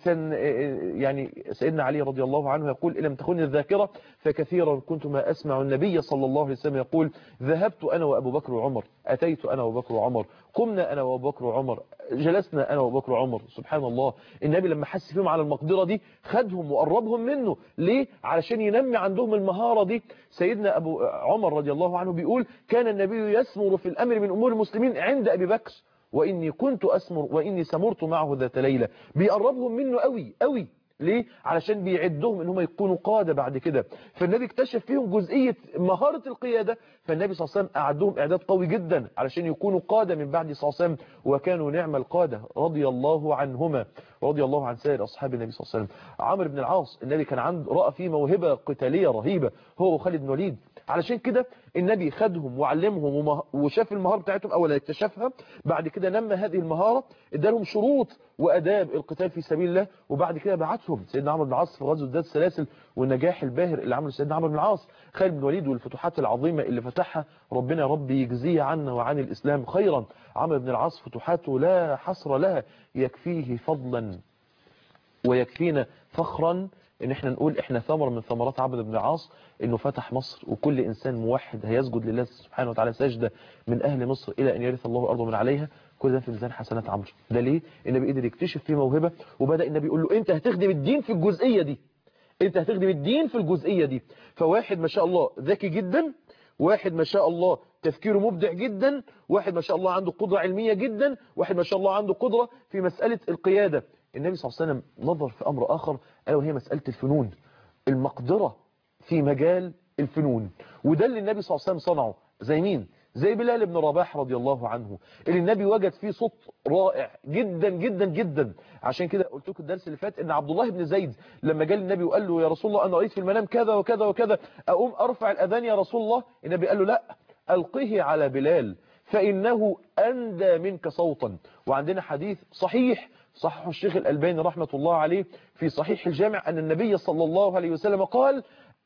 يعني سيدنا علي رضي الله عنه يقول إن لم تخن الذاكرة فكثيرا كنت ما أسمع النبي صلى الله عليه وسلم يقول ذهبت أنا وأبو بكر وعمر أتيت أنا وأبو بكر وعمر قمنا أنا وأبو بكر وعمر جلسنا أنا وأبو بكر وعمر سبحان الله النبي لما حس فيهم على المقدرة دي خدهم وقربهم منه ليه؟ علشان ينمي عندهم المهارة دي سيدنا أبو عمر رضي الله عنه بيقول كان النبي يسمر في الأمر من أمور المسلمين عند أبي بكر وإني كنت أسمر وإني سمرت معه ذات ليلة بيقربهم منه قوي قوي ليه؟ علشان بيعدهم ان هم يكونوا قادة بعد كده فالنبي اكتشف فيهم جزئية مهارة القيادة فالنبي صلى الله عليه وسلم أعدهم إعداد قوي جدا علشان يكونوا قادة من بعد صلى الله عليه وسلم وكانوا نعم القادة رضي الله عنهما رضي الله عن سائر أصحاب النبي صلى الله عليه وسلم عمرو بن العاص النبي كان عنده رأى فيه موهبة قتالية رهيبة هو وخالد بن وليد علشان كده النبي خدهم وعلمهم ومه... وشاف المهارة بتاعتهم أولا اكتشفها بعد كده نمى هذه المهارة ادالهم شروط وأداب القتال في سبيل الله وبعد كده بعتهم سيدنا عمرو بن العاص في غزوة ذات السلاسل والنجاح الباهر اللي عمله سيدنا عمرو بن العاص خالد بن وليد والفتوحات العظيمة اللي فتحها ربنا يا رب يجزيه عنا وعن الإسلام خيرا عمرو بن العاص فتوحاته لا حصر لها يكفيه فضلا ويكفينا فخرا ان احنا نقول احنا ثمر من ثمرات عبد بن العاص انه فتح مصر وكل انسان موحد هيسجد لله سبحانه وتعالى سجدة من اهل مصر الى ان يرث الله الارض من عليها كل ده في ميزان حسنات عمرو ده ليه النبي قدر يكتشف فيه موهبة وبدأ النبي يقول له انت هتخدم الدين في الجزئية دي انت هتخدم الدين في الجزئية دي فواحد ما شاء الله ذكي جدا واحد ما شاء الله تفكيره مبدع جدا واحد ما شاء الله عنده قدرة علمية جدا واحد ما شاء الله عنده قدرة في مسألة القيادة النبي صلى الله عليه وسلم نظر في أمر آخر ألا وهي مسألة الفنون المقدرة في مجال الفنون وده اللي النبي صلى الله عليه وسلم صنعه زي مين زي بلال بن رباح رضي الله عنه اللي النبي وجد فيه صوت رائع جدا جدا جدا عشان كده قلت لكم الدرس اللي فات ان عبد الله بن زيد لما جاء النبي وقال له يا رسول الله انا رأيت في المنام كذا وكذا وكذا اقوم ارفع الاذان يا رسول الله النبي قال له لا القه على بلال فانه اندى منك صوتا وعندنا حديث صحيح صحح الشيخ الألباني رحمة الله عليه في صحيح الجامع أن النبي صلى الله عليه وسلم قال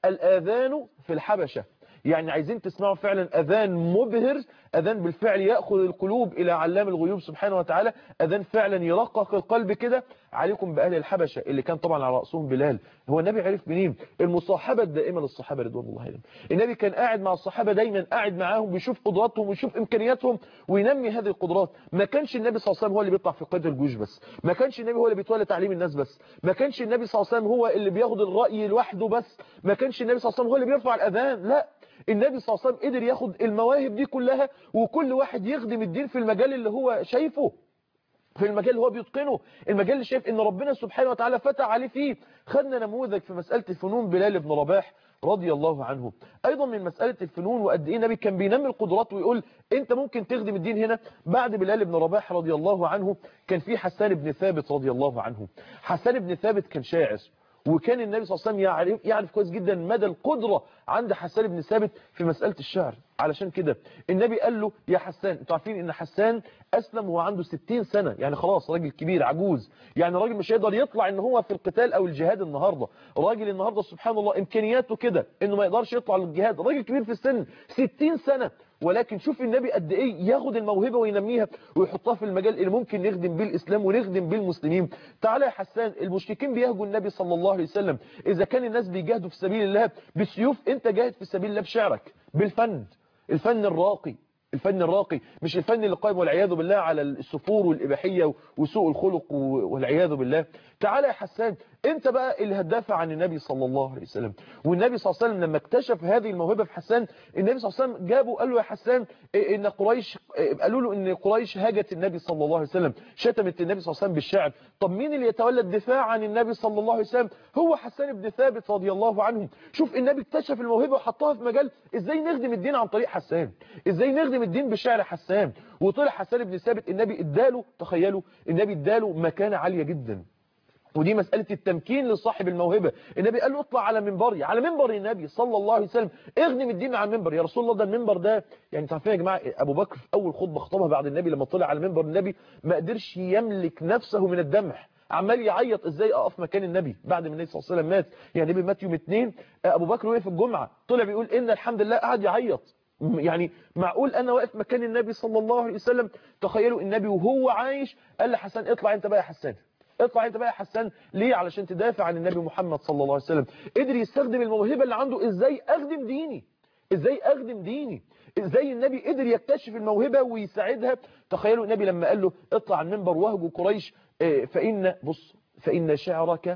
الآذان في الحبشة يعني عايزين تسمعوا فعلا أذان مبهر أذان بالفعل يأخذ القلوب إلى علام الغيوب سبحانه وتعالى أذان فعلا يرقق القلب كده عليكم بأهل الحبشة اللي كان طبعا على رأسهم بلال هو النبي عرف منين المصاحبة الدائمة للصحابة رضوان الله عليهم النبي كان قاعد مع الصحابة دايما قاعد معاهم بيشوف قدراتهم ويشوف إمكانياتهم وينمي هذه القدرات ما كانش النبي صلى الله عليه وسلم هو اللي بيطلع في قيادة الجيوش بس ما كانش النبي هو اللي بيتولى تعليم الناس بس ما كانش النبي صلى الله عليه وسلم هو اللي بياخد الرأي لوحده بس ما كانش النبي صلى الله عليه وسلم هو اللي بيرفع الأذان لا النبي صلى الله عليه وسلم قدر ياخد المواهب دي كلها وكل واحد يخدم الدين في المجال اللي هو شايفه في المجال اللي هو بيتقنه المجال اللي شايف ان ربنا سبحانه وتعالى فتح عليه فيه خدنا نموذج في مسألة الفنون بلال بن رباح رضي الله عنه ايضا من مسألة الفنون وقد ايه النبي كان بينمي القدرات ويقول انت ممكن تخدم الدين هنا بعد بلال بن رباح رضي الله عنه كان في حسان بن ثابت رضي الله عنه حسان بن ثابت كان شاعر وكان النبي صلى الله عليه وسلم يعرف, يعرف كويس جدا مدى القدرة عند حسان بن ثابت في مسألة الشعر علشان كده النبي قال له يا حسان انتوا عارفين ان حسان اسلم وهو عنده 60 سنة يعني خلاص راجل كبير عجوز يعني راجل مش هيقدر يطلع ان هو في القتال او الجهاد النهاردة راجل النهاردة سبحان الله امكانياته كده انه ما يقدرش يطلع للجهاد راجل كبير في السن 60 سنة ولكن شوف النبي قد ايه ياخد الموهبة وينميها ويحطها في المجال اللي ممكن نخدم بيه الاسلام ونخدم بيه المسلمين تعالى يا حسان المشركين بيهجوا النبي صلى الله عليه وسلم اذا كان الناس بيجاهدوا في سبيل الله بالسيوف انت جاهد في سبيل الله بشعرك بالفن الفن الراقي الفن الراقي مش الفن اللي قائم والعياذ بالله على السفور والإباحية وسوء الخلق والعياذ بالله تعالى يا حسان انت بقى اللي هتدافع عن النبي صلى الله عليه وسلم والنبي صلى الله عليه وسلم لما اكتشف هذه الموهبة في حسان النبي صلى الله عليه وسلم جابه قال له يا حسان ان قريش قالوا له ان قريش هاجت النبي صلى الله عليه وسلم شتمت النبي صلى الله عليه وسلم بالشعر طب مين اللي يتولى الدفاع عن النبي صلى الله عليه وسلم هو حسان بن ثابت رضي الله عنه شوف النبي اكتشف الموهبة وحطها في مجال ازاي نخدم الدين عن طريق حسان ازاي نخدم الدين بشعر حسان وطلع حسان بن ثابت النبي اداله تخيلوا النبي اداله مكانة عالية جدا ودي مسألة التمكين لصاحب الموهبة النبي قال له اطلع على منبري على منبر النبي صلى الله عليه وسلم اغنم الدين على المنبر يا رسول الله ده المنبر ده يعني تعرفين يا جماعة ابو بكر في اول خطبة خطبها بعد النبي لما طلع على منبر النبي ما قدرش يملك نفسه من الدمع عمال يعيط ازاي اقف مكان النبي بعد ما النبي صلى الله عليه وسلم مات يعني النبي مات يوم اثنين ابو بكر وقف الجمعة طلع بيقول ان الحمد لله قعد يعيط يعني معقول انا واقف مكان النبي صلى الله عليه وسلم تخيلوا النبي وهو عايش قال لحسن اطلع انت بقى يا حسان اطلع انت بقى يا حسان ليه علشان تدافع عن النبي محمد صلى الله عليه وسلم قدر يستخدم الموهبة اللي عنده ازاي اخدم ديني ازاي اخدم ديني ازاي النبي قدر يكتشف الموهبة ويساعدها تخيلوا النبي لما قال له اطلع على المنبر وهجوا قريش فإن بص فإن شعرك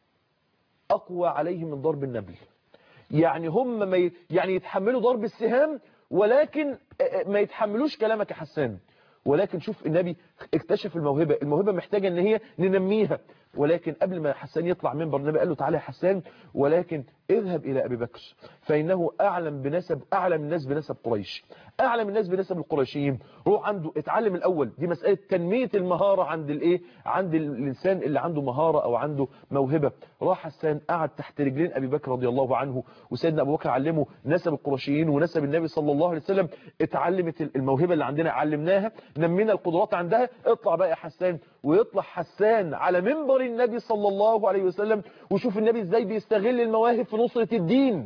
أقوى عليهم من ضرب النبل يعني هم ما ي... يعني يتحملوا ضرب السهام ولكن ما يتحملوش كلامك يا حسان ولكن شوف النبي اكتشف الموهبة الموهبة محتاجة ان هي ننميها ولكن قبل ما حسان يطلع منبر النبي قال له تعالى يا حسان ولكن اذهب إلى أبي بكر فإنه أعلم بنسب أعلم الناس بنسب قريش أعلم الناس بنسب القريشيين روح عنده اتعلم الأول دي مسألة تنمية المهارة عند الإيه عند الإنسان اللي عنده مهارة أو عنده موهبة راح حسان قعد تحت رجلين أبي بكر رضي الله عنه وسيدنا أبو بكر علمه نسب القريشيين ونسب النبي صلى الله عليه وسلم اتعلمت الموهبة اللي عندنا علمناها نمينا القدرات عندها اطلع بقى يا حسان ويطلع حسان على منبر النبي صلى الله عليه وسلم وشوف النبي ازاي بيستغل المواهب في نصرة الدين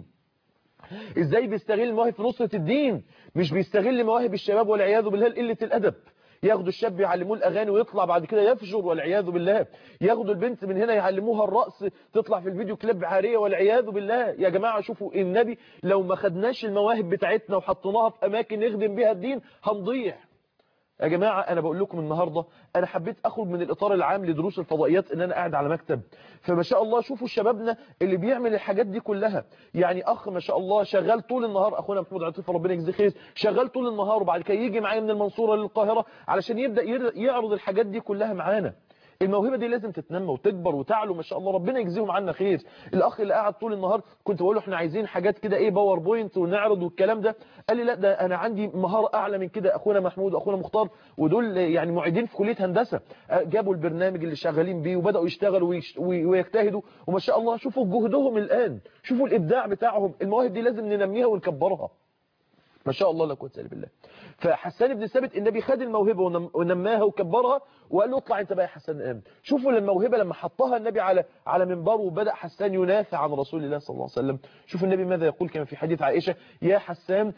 ازاي بيستغل المواهب في نصرة الدين مش بيستغل مواهب الشباب والعياذ بالله قلة الأدب ياخدوا الشاب يعلموه الأغاني ويطلع بعد كده يفجر والعياذ بالله ياخدوا البنت من هنا يعلموها الرقص تطلع في الفيديو كليب عارية والعياذ بالله يا جماعة شوفوا النبي لو ما خدناش المواهب بتاعتنا وحطيناها في أماكن نخدم بها الدين هنضيع يا جماعة أنا بقول لكم النهاردة أنا حبيت أخرج من الإطار العام لدروس الفضائيات إن أنا قاعد على مكتب فما شاء الله شوفوا شبابنا اللي بيعمل الحاجات دي كلها يعني أخ ما شاء الله شغال طول النهار أخونا محمود عطيف ربنا يجزيه خير شغال طول النهار وبعد كده يجي معايا من المنصورة للقاهرة علشان يبدأ يعرض الحاجات دي كلها معانا الموهبة دي لازم تتنمى وتكبر وتعلو ما شاء الله ربنا يجزيهم عنا خير الاخ اللي قاعد طول النهار كنت بقول له احنا عايزين حاجات كده ايه باور بوينت ونعرض والكلام ده قال لي لا ده انا عندي مهارة اعلى من كده اخونا محمود واخونا مختار ودول يعني معيدين في كلية هندسة جابوا البرنامج اللي شغالين بيه وبداوا يشتغلوا ويش ويجتهدوا وما شاء الله شوفوا جهدهم الان شوفوا الابداع بتاعهم المواهب دي لازم ننميها ونكبرها ما شاء الله لا قوه الا بالله فحسان بن ثابت النبي خد الموهبه ونماها وكبرها وقال له اطلع انت بقى يا حسان الان شوفوا الموهبه لما حطها النبي على على منبره وبدا حسان ينافع عن رسول الله صلى الله عليه وسلم شوف النبي ماذا يقول كما في حديث عائشه يا حسان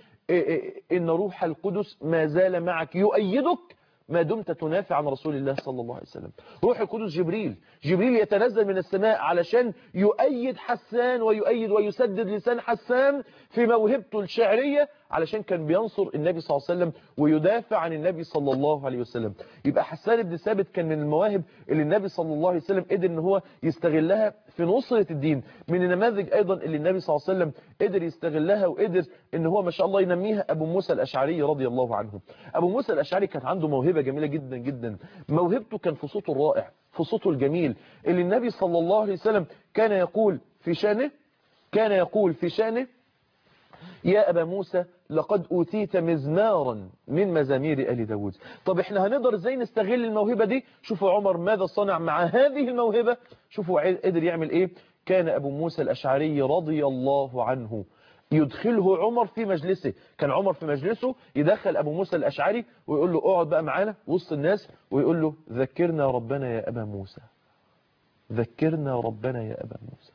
ان روح القدس ما زال معك يؤيدك ما دمت تنافع عن رسول الله صلى الله عليه وسلم روح القدس جبريل جبريل يتنزل من السماء علشان يؤيد حسان ويؤيد ويسدد لسان حسان في موهبته الشعرية علشان كان بينصر النبي صلى الله عليه وسلم ويدافع عن النبي صلى الله عليه وسلم يبقى حسان بن ثابت كان من المواهب اللي النبي صلى الله عليه وسلم قدر ان هو يستغلها في نصرة الدين من النماذج ايضا اللي النبي صلى الله عليه وسلم قدر يستغلها وقدر ان هو ما شاء الله ينميها ابو موسى الاشعري رضي الله عنه ابو موسى الاشعري كان عنده موهبة جميلة جدا جدا موهبته كان في صوته الرائع في صوته الجميل اللي النبي صلى الله عليه وسلم كان يقول في شانه كان يقول في شانه يا أبا موسى لقد أوتيت مزمارا من مزامير آل داود طب احنا هنقدر ازاي نستغل الموهبة دي شوفوا عمر ماذا صنع مع هذه الموهبة شوفوا قدر يعمل ايه كان أبو موسى الأشعري رضي الله عنه يدخله عمر في مجلسه كان عمر في مجلسه يدخل أبو موسى الأشعري ويقول له اقعد بقى معانا وسط الناس ويقول له ذكرنا ربنا يا أبا موسى ذكرنا ربنا يا أبا موسى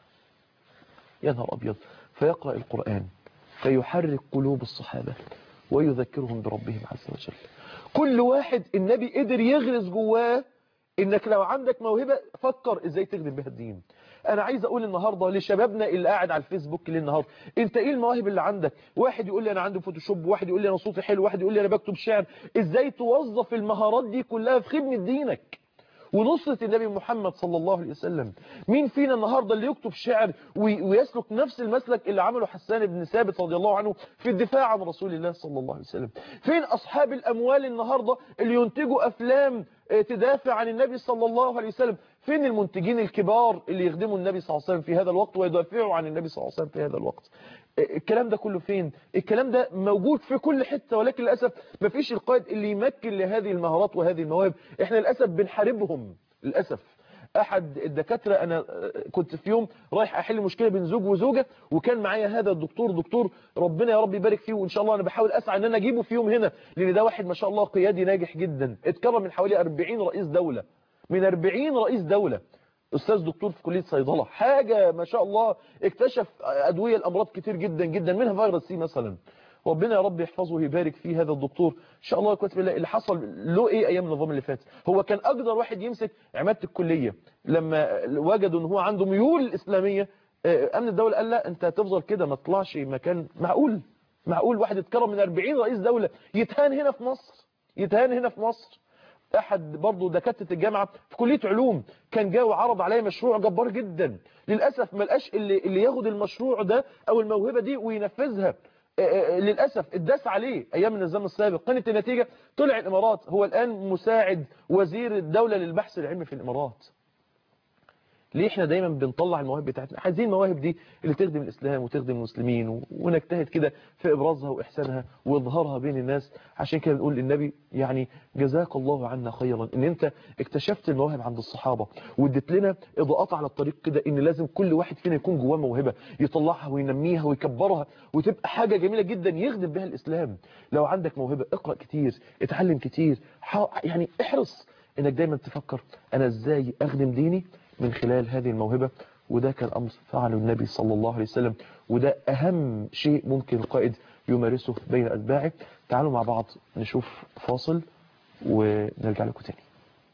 يا نهار أبيض فيقرأ القرآن فيحرك قلوب الصحابة ويذكرهم بربهم عز وجل كل واحد النبي قدر يغرس جواه انك لو عندك موهبة فكر ازاي تخدم بها الدين انا عايز اقول النهاردة لشبابنا اللي قاعد على الفيسبوك ليل نهار انت ايه المواهب اللي عندك واحد يقول لي انا عندي فوتوشوب واحد يقول لي انا صوتي حلو واحد يقول لي انا بكتب شعر ازاي توظف المهارات دي كلها في خدمة دينك ونصرة النبي محمد صلى الله عليه وسلم مين فينا النهاردة اللي يكتب شعر ويسلك نفس المسلك اللي عمله حسان بن ثابت رضي الله عنه في الدفاع عن رسول الله صلى الله عليه وسلم فين أصحاب الأموال النهاردة اللي ينتجوا أفلام تدافع عن النبي صلى الله عليه وسلم فين المنتجين الكبار اللي يخدموا النبي صلى الله عليه وسلم في هذا الوقت ويدافعوا عن النبي صلى الله عليه وسلم في هذا الوقت الكلام ده كله فين الكلام ده موجود في كل حتة ولكن للأسف مفيش القائد اللي يمكن لهذه المهارات وهذه المواهب احنا للأسف بنحاربهم للأسف احد الدكاترة انا كنت في يوم رايح احل مشكلة بين زوج وزوجة وكان معايا هذا الدكتور دكتور ربنا يا رب يبارك فيه وان شاء الله انا بحاول اسعى ان انا اجيبه في يوم هنا لان ده واحد ما شاء الله قيادي ناجح جدا اتكرم من حوالي 40 رئيس دولة من 40 رئيس دولة استاذ دكتور في كلية صيدلة حاجة ما شاء الله اكتشف ادوية الامراض كتير جدا جدا منها فيروس سي مثلا ربنا يا رب يحفظه ويبارك فيه هذا الدكتور ان شاء الله كتب الله اللي حصل له ايه ايام النظام اللي فات هو كان اقدر واحد يمسك عماده الكليه لما وجدوا ان هو عنده ميول اسلاميه امن الدوله قال لا انت هتفضل كده ما تطلعش مكان معقول معقول واحد اتكرم من 40 رئيس دوله يتهان هنا في مصر يتهان هنا في مصر احد برضه دكاتره الجامعه في كليه علوم كان جاي وعرض عليا مشروع جبار جدا للاسف ما لقاش اللي اللي ياخد المشروع ده او الموهبه دي وينفذها للأسف اتداس عليه أيام النظام السابق كانت النتيجة طلع الإمارات هو الآن مساعد وزير الدولة للبحث العلمي في الإمارات ليه احنا دايما بنطلع المواهب بتاعتنا عايزين المواهب دي اللي تخدم الاسلام وتخدم المسلمين و- ونجتهد كده في ابرازها واحسانها واظهارها بين الناس عشان كده بنقول للنبي يعني جزاك الله عنا خيرا ان انت اكتشفت المواهب عند الصحابه واديت لنا اضاءات على الطريق كده ان لازم كل واحد فينا يكون جواه موهبه يطلعها وينميها ويكبرها وتبقى حاجه جميله جدا يخدم بها الاسلام لو عندك موهبه اقرا كتير اتعلم كتير حا- يعني احرص انك دايما تفكر انا ازاي اخدم ديني من خلال هذه الموهبه وده كان امر فعله النبي صلى الله عليه وسلم وده اهم شيء ممكن القائد يمارسه بين اتباعه تعالوا مع بعض نشوف فاصل ونرجع لكم تاني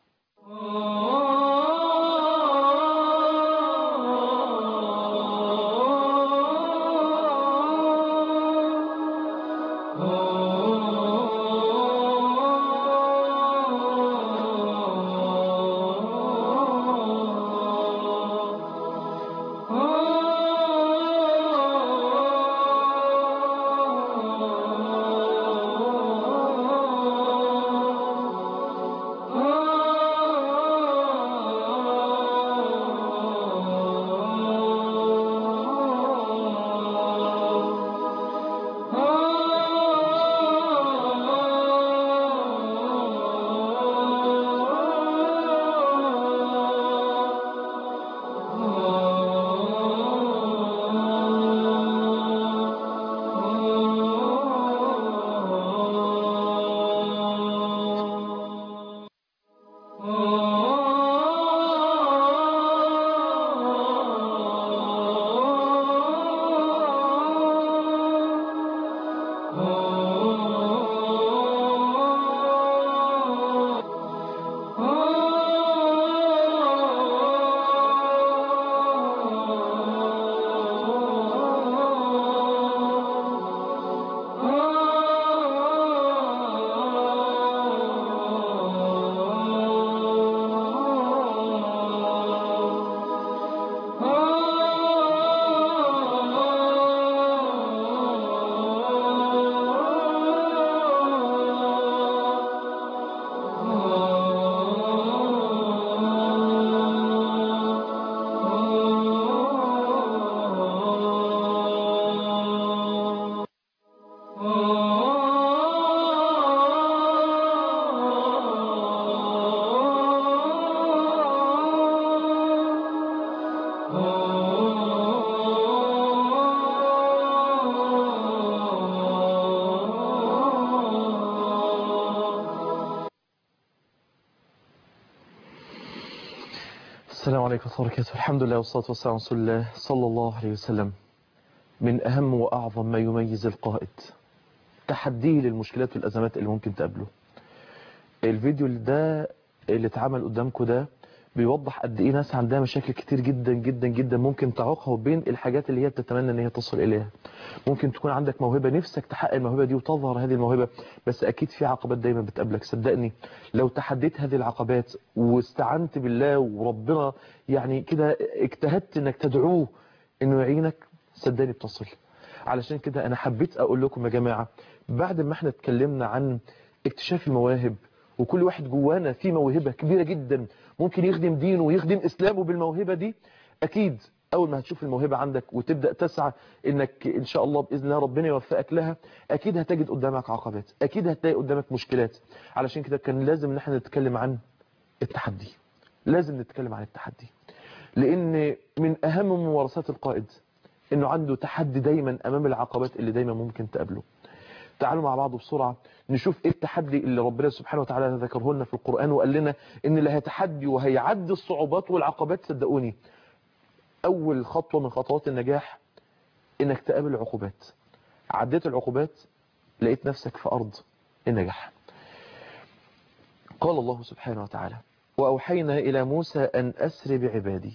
السلام عليكم ورحمة الله وبركاته الحمد لله والصلاة والسلام على رسول الله صلى الله عليه وسلم من أهم وأعظم ما يميز القائد تحديه للمشكلات والأزمات اللي ممكن تقابله الفيديو اللي ده اللي اتعمل قدامكم ده بيوضح قد ايه ناس عندها مشاكل كتير جدا جدا جدا ممكن تعوقها وبين الحاجات اللي هي بتتمنى ان هي تصل اليها ممكن تكون عندك موهبة نفسك تحقق الموهبة دي وتظهر هذه الموهبة بس اكيد في عقبات دايما بتقابلك صدقني لو تحديت هذه العقبات واستعنت بالله وربنا يعني كده اجتهدت انك تدعوه انه يعينك صدقني بتصل علشان كده انا حبيت اقول لكم يا جماعة بعد ما احنا اتكلمنا عن اكتشاف المواهب وكل واحد جوانا فيه موهبة كبيرة جدا ممكن يخدم دينه ويخدم اسلامه بالموهبة دي اكيد اول ما هتشوف الموهبة عندك وتبدأ تسعى انك ان شاء الله باذن الله ربنا يوفقك لها اكيد هتجد قدامك عقبات اكيد هتلاقي قدامك مشكلات علشان كده كان لازم ان احنا نتكلم عن التحدي لازم نتكلم عن التحدي لان من اهم ممارسات القائد انه عنده تحدي دايما امام العقبات اللي دايما ممكن تقابله تعالوا مع بعض بسرعة نشوف ايه التحدي اللي ربنا سبحانه وتعالى ذكره لنا في القرآن وقال لنا ان اللي هيتحدي وهيعدي الصعوبات والعقبات صدقوني اول خطوة من خطوات النجاح انك تقابل العقوبات عديت العقوبات لقيت نفسك في ارض النجاح قال الله سبحانه وتعالى واوحينا الى موسى ان اسر بعبادي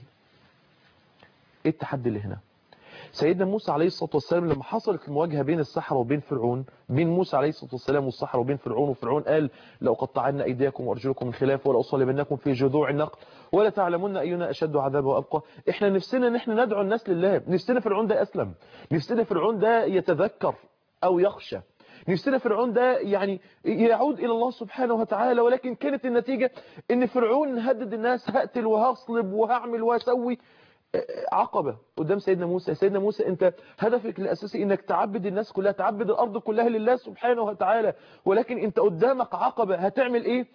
ايه التحدي اللي هنا سيدنا موسى عليه الصلاة والسلام لما حصلت المواجهة بين السحرة وبين فرعون بين موسى عليه الصلاة والسلام والسحرة وبين فرعون وفرعون قال لو قطعن أيديكم وأرجلكم من خلاف ولا أصلبنكم في جذوع النقل ولا تعلمون أينا أشد عذاب وأبقى إحنا نفسنا إن إحنا ندعو الناس لله نفسنا فرعون ده أسلم نفسنا فرعون ده يتذكر أو يخشى نفسنا فرعون ده يعني يعود إلى الله سبحانه وتعالى ولكن كانت النتيجة ان فرعون هدد الناس هقتل وهصلب وهعمل وهسوي عقبة قدام سيدنا موسى سيدنا موسى انت هدفك الاساسي انك تعبد الناس كلها تعبد الارض كلها لله سبحانه وتعالى ولكن انت قدامك عقبة هتعمل ايه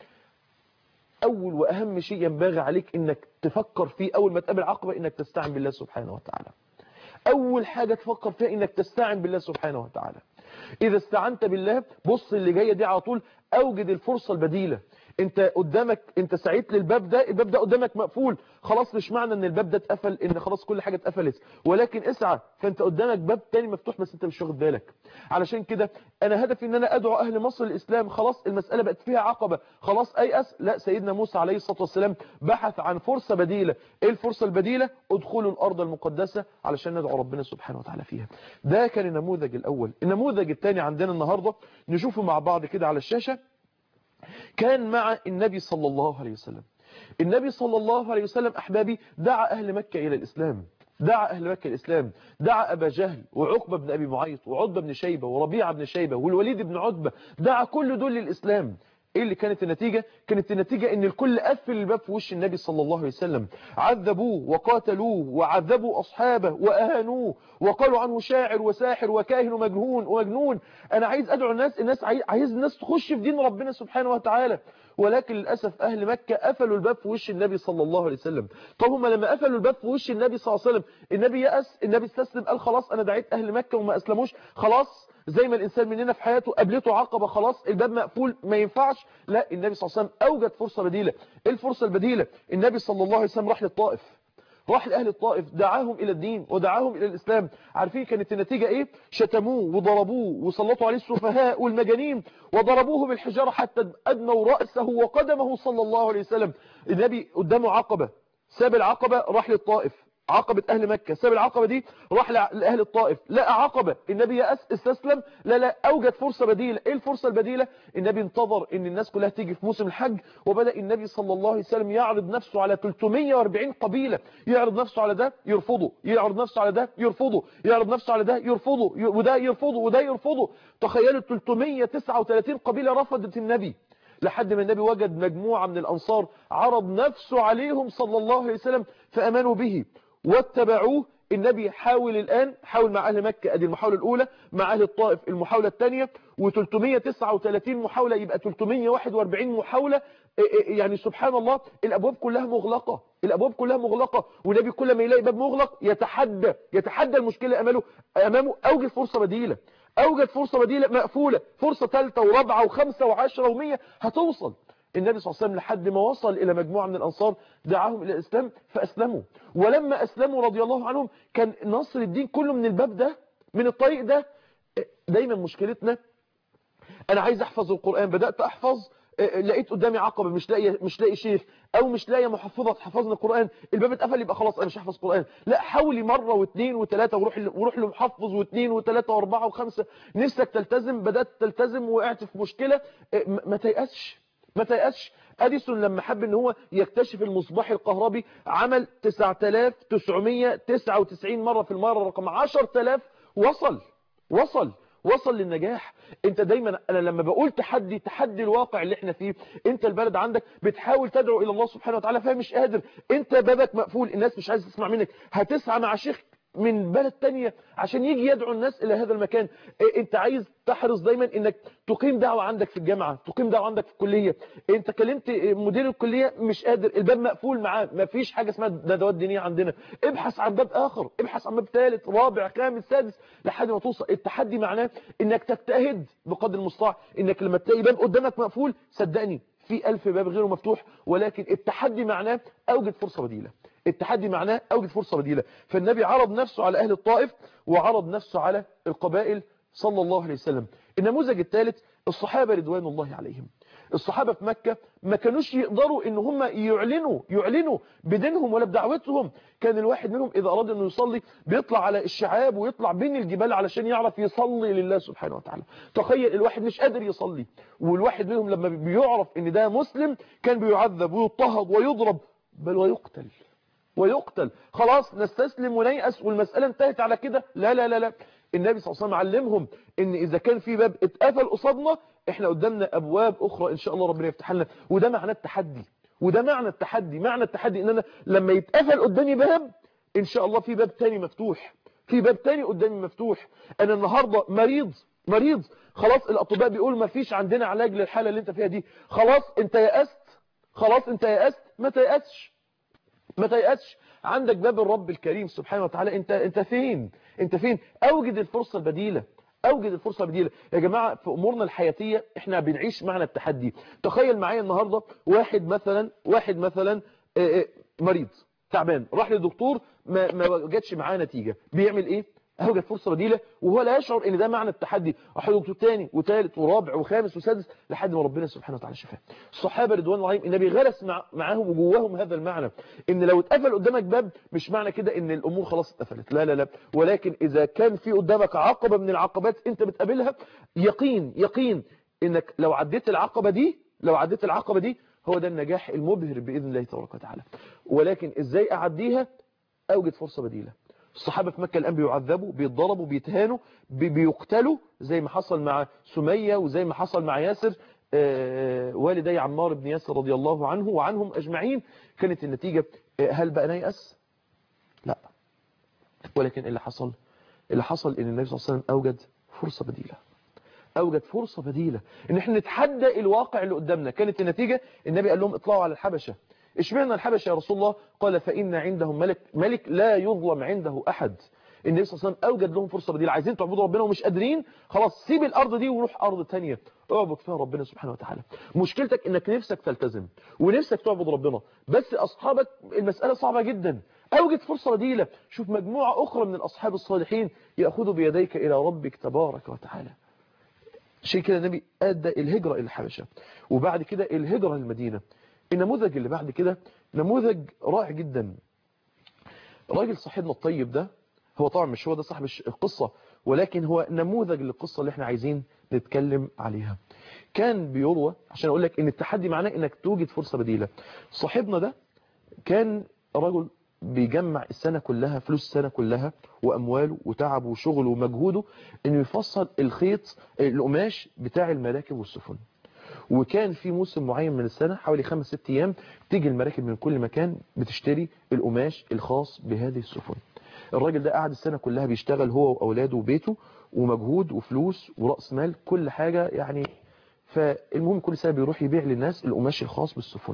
اول واهم شيء ينبغي عليك انك تفكر فيه اول ما تقابل عقبة انك تستعن بالله سبحانه وتعالى اول حاجة تفكر فيها انك تستعن بالله سبحانه وتعالى اذا استعنت بالله بص اللي جاية دي على طول اوجد الفرصة البديلة انت قدامك انت سعيت للباب ده الباب ده قدامك مقفول خلاص مش معنى ان الباب ده اتقفل ان خلاص كل حاجة اتقفلت ولكن اسعى فانت قدامك باب تاني مفتوح بس انت مش واخد بالك علشان كده انا هدفي ان انا ادعو اهل مصر الاسلام خلاص المسألة بقت فيها عقبة خلاص ايأس لا سيدنا موسى عليه الصلاة والسلام بحث عن فرصة بديلة ايه الفرصة البديلة ادخلوا الارض المقدسة علشان ندعو ربنا سبحانه وتعالى فيها ده كان النموذج الاول النموذج الثاني عندنا النهاردة نشوفه مع بعض كده على الشاشة كان مع النبي صلى الله عليه وسلم النبي صلى الله عليه وسلم أحبابي دعا أهل مكة إلى الإسلام دعا أهل مكة الإسلام دعا أبا جهل وعقبة بن أبي معيط وعتبة بن شيبة وربيعة بن شيبة والوليد بن عتبة دعا كل دول للإسلام ايه اللي كانت النتيجة كانت النتيجة ان الكل قفل الباب في وش النبي صلى الله عليه وسلم عذبوه وقاتلوه وعذبوا اصحابه واهانوه وقالوا عنه شاعر وساحر وكاهن ومجنون ومجنون انا عايز ادعو الناس الناس عايز الناس تخش في دين ربنا سبحانه وتعالى ولكن للأسف أهل مكة قفلوا الباب في وش النبي صلى الله عليه وسلم طب هم لما قفلوا الباب في وش النبي صلى الله عليه وسلم النبي يأس النبي استسلم قال خلاص أنا دعيت أهل مكة وما أسلموش خلاص زي ما الإنسان مننا في حياته قابلته عقبة خلاص الباب مقفول ما ينفعش لا النبي صلى الله عليه وسلم أوجد فرصة بديلة إيه الفرصة البديلة النبي صلى الله عليه وسلم راح للطائف راح لأهل الطائف دعاهم إلى الدين ودعاهم إلى الإسلام عارفين كانت النتيجة إيه شتموه وضربوه وسلطوا عليه السفهاء والمجانين وضربوه بالحجارة حتى أدموا رأسه وقدمه صلى الله عليه وسلم النبي قدامه عقبة ساب العقبة راح للطائف عقبة أهل مكة ساب العقبة دي راح لأهل الطائف لقى عقبة النبي يأس استسلم لا لا أوجد فرصة بديلة إيه الفرصة البديلة النبي انتظر إن الناس كلها تيجي في موسم الحج وبدأ النبي صلى الله عليه وسلم يعرض نفسه على 340 قبيلة يعرض نفسه على ده يرفضه يعرض نفسه على ده يرفضه يعرض نفسه على ده يرفضه وده يرفضه وده يرفضه تخيلوا 339 قبيلة رفضت النبي لحد ما النبي وجد مجموعة من الأنصار عرض نفسه عليهم صلى الله عليه وسلم فأمنوا به واتبعوه النبي حاول الآن حاول مع أهل مكة أدي المحاولة الأولى مع أهل الطائف المحاولة الثانية و339 محاولة يبقى 341 محاولة يعني سبحان الله الأبواب كلها مغلقة الأبواب كلها مغلقة والنبي كل ما يلاقي باب مغلق يتحدى يتحدى المشكلة أمامه أمامه أوجد فرصة بديلة أوجد فرصة بديلة مقفولة فرصة ثالثة ورابعة وخمسة وعشرة ومية هتوصل النبي صلى الله عليه وسلم لحد ما وصل إلى مجموعة من الأنصار دعاهم إلى الإسلام فأسلموا ولما أسلموا رضي الله عنهم كان نصر الدين كله من الباب ده من الطريق ده دايما مشكلتنا أنا عايز أحفظ القرآن بدأت أحفظ لقيت قدامي عقبة مش لاقي مش لاقي شيخ او مش لاقي محفظه تحفظني القران الباب اتقفل يبقى خلاص انا مش هحفظ قران لا حاولي مره واثنين وثلاثه وروح وروح لمحفظ واثنين وثلاثه واربعه وخمسه نفسك تلتزم بدات تلتزم وقعت في مشكله ما تيأسش ما تيأسش اديسون لما حب ان هو يكتشف المصباح الكهربي عمل 9999 مره في المره رقم 10000 وصل وصل وصل للنجاح انت دايما انا لما بقول تحدي تحدي الواقع اللي احنا فيه انت البلد عندك بتحاول تدعو الى الله سبحانه وتعالى فهي مش قادر انت بابك مقفول الناس مش عايزه تسمع منك هتسعى مع شيخ من بلد تانية عشان يجي يدعو الناس إلى هذا المكان انت عايز تحرص دايما انك تقيم دعوة عندك في الجامعة تقيم دعوة عندك في الكلية انت كلمت مدير الكلية مش قادر الباب مقفول معاه ما فيش حاجة اسمها ندوات دينية عندنا ابحث عن باب آخر ابحث عن باب ثالث رابع خامس سادس لحد ما توصل التحدي معناه انك تجتهد بقدر المستطاع انك لما تلاقي باب قدامك مقفول صدقني في ألف باب غيره مفتوح ولكن التحدي معناه أوجد فرصة بديلة التحدي معناه أوجد فرصة بديلة فالنبي عرض نفسه على أهل الطائف وعرض نفسه على القبائل صلى الله عليه وسلم النموذج الثالث الصحابة رضوان الله عليهم الصحابة في مكة ما كانوش يقدروا ان هم يعلنوا يعلنوا بدينهم ولا بدعوتهم كان الواحد منهم اذا اراد انه يصلي بيطلع على الشعاب ويطلع بين الجبال علشان يعرف يصلي لله سبحانه وتعالى تخيل الواحد مش قادر يصلي والواحد منهم لما بيعرف ان ده مسلم كان بيعذب ويضطهد ويضرب بل ويقتل ويقتل خلاص نستسلم ونيأس والمسألة انتهت على كده لا لا لا لا النبي صلى الله عليه وسلم علمهم ان اذا كان في باب اتقفل قصادنا احنا قدامنا ابواب اخرى ان شاء الله ربنا يفتح لنا وده معنى التحدي وده معنى التحدي معنى التحدي ان انا لما يتقفل قدامي باب ان شاء الله في باب تاني مفتوح في باب تاني قدامي مفتوح انا النهارده مريض مريض خلاص الاطباء بيقول ما فيش عندنا علاج للحاله اللي انت فيها دي خلاص انت يأست خلاص انت يأست ما تيأسش ما تيأسش عندك باب الرب الكريم سبحانه وتعالى انت انت فين انت فين اوجد الفرصه البديله اوجد الفرصه البديله يا جماعه في امورنا الحياتيه احنا بنعيش معنى التحدي تخيل معايا النهارده واحد مثلا واحد مثلا آه، آه، مريض تعبان راح للدكتور ما ما جاتش معاه نتيجه بيعمل ايه اوجد فرصه بديله وهو لا يشعر ان ده معنى التحدي راح لدكتور تاني وثالث ورابع وخامس وسادس لحد ما ربنا سبحانه وتعالى شفاه الصحابه رضوان الله عليهم النبي غرس مع معاهم وجواهم هذا المعنى ان لو اتقفل قدامك باب مش معنى كده ان الامور خلاص اتقفلت لا لا لا ولكن اذا كان في قدامك عقبه من العقبات انت بتقابلها يقين يقين انك لو عديت العقبه دي لو عديت العقبه دي هو ده النجاح المبهر باذن الله تبارك وتعالى ولكن ازاي اعديها اوجد فرصه بديله الصحابة في مكة الآن بيعذبوا بيتضربوا بيتهانوا بي- بيقتلوا زي ما حصل مع سمية وزي ما حصل مع ياسر آه، والدي عمار بن ياسر رضي الله عنه وعنهم أجمعين كانت النتيجة آه، هل بقى نيأس؟ لا ولكن اللي حصل اللي حصل ان النبي صلى الله عليه وسلم أوجد فرصة بديلة أوجد فرصة بديلة ان احنا نتحدى الواقع اللي قدامنا كانت النتيجة النبي قال لهم اطلعوا على الحبشة اشمعنى الحبشة يا رسول الله قال فإن عندهم ملك ملك لا يظلم عنده أحد النبي صلى الله عليه وسلم أوجد لهم فرصة بديلة عايزين تعبدوا ربنا ومش قادرين خلاص سيب الأرض دي وروح أرض تانية اعبد فيها ربنا سبحانه وتعالى مشكلتك انك نفسك تلتزم ونفسك تعبد ربنا بس أصحابك المسألة صعبة جدا أوجد فرصة بديلة شوف مجموعة أخرى من الأصحاب الصالحين يأخذوا بيديك إلى ربك تبارك وتعالى شيء كده النبي أدى الهجرة إلى الحبشة وبعد كده الهجرة للمدينة النموذج اللي بعد كده نموذج رائع جدا راجل صاحبنا الطيب ده هو طبعا مش هو ده صاحب الش- القصة ولكن هو نموذج للقصة اللي احنا عايزين نتكلم عليها كان بيروى عشان اقول لك ان التحدي معناه انك توجد فرصة بديلة صاحبنا ده كان رجل بيجمع السنة كلها فلوس السنة كلها وأمواله وتعبه وشغله ومجهوده إنه يفصل الخيط القماش بتاع المراكب والسفن وكان في موسم معين من السنة حوالي خمس ست أيام تيجي المراكب من كل مكان بتشتري القماش الخاص بهذه السفن الراجل ده قعد السنة كلها بيشتغل هو وأولاده وبيته ومجهود وفلوس ورأس مال كل حاجة يعني فالمهم كل سنة بيروح يبيع للناس القماش الخاص بالسفن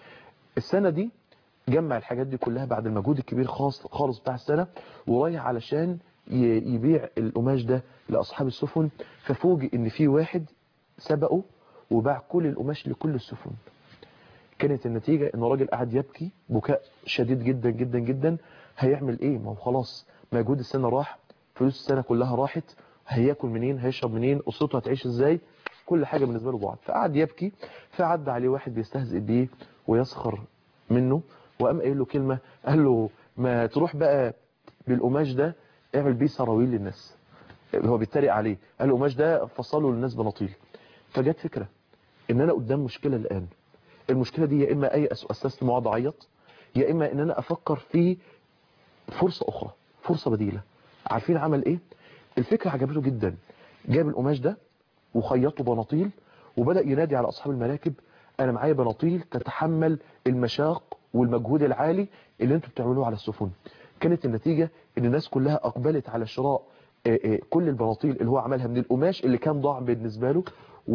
السنة دي جمع الحاجات دي كلها بعد المجهود الكبير خالص خالص بتاع السنة ورايح علشان ي- يبيع القماش ده لأصحاب السفن ففوجئ ان في واحد سبقه وباع كل القماش لكل السفن كانت النتيجة ان الراجل قعد يبكي بكاء شديد جدا جدا جدا هيعمل ايه ما هو خلاص مجهود السنة راح فلوس السنة كلها راحت هياكل منين هيشرب منين اسرته هتعيش ازاي كل حاجة بالنسبة له ضاعت فقعد يبكي فعدى عليه واحد بيستهزئ بيه ويسخر منه وقام قايل له كلمة قال له ما تروح بقى بالقماش ده اعمل بيه سراويل للناس هو بيتريق عليه قال له القماش ده فصله للناس بناطيل فجت فكرة ان انا قدام مشكلة الان المشكلة دي يا اما ايأس واستسلم واقعد اعيط يا اما ان انا افكر في فرصة اخرى فرصة بديلة عارفين عمل ايه الفكرة عجبته جدا جاب القماش ده وخيطه بناطيل وبدأ ينادي على اصحاب المراكب انا معايا بناطيل تتحمل المشاق والمجهود العالي اللي انتوا بتعملوه على السفن كانت النتيجة ان الناس كلها اقبلت على شراء آه، آه، كل البناطيل اللي هو عملها من القماش اللي كان ضاع بالنسبة له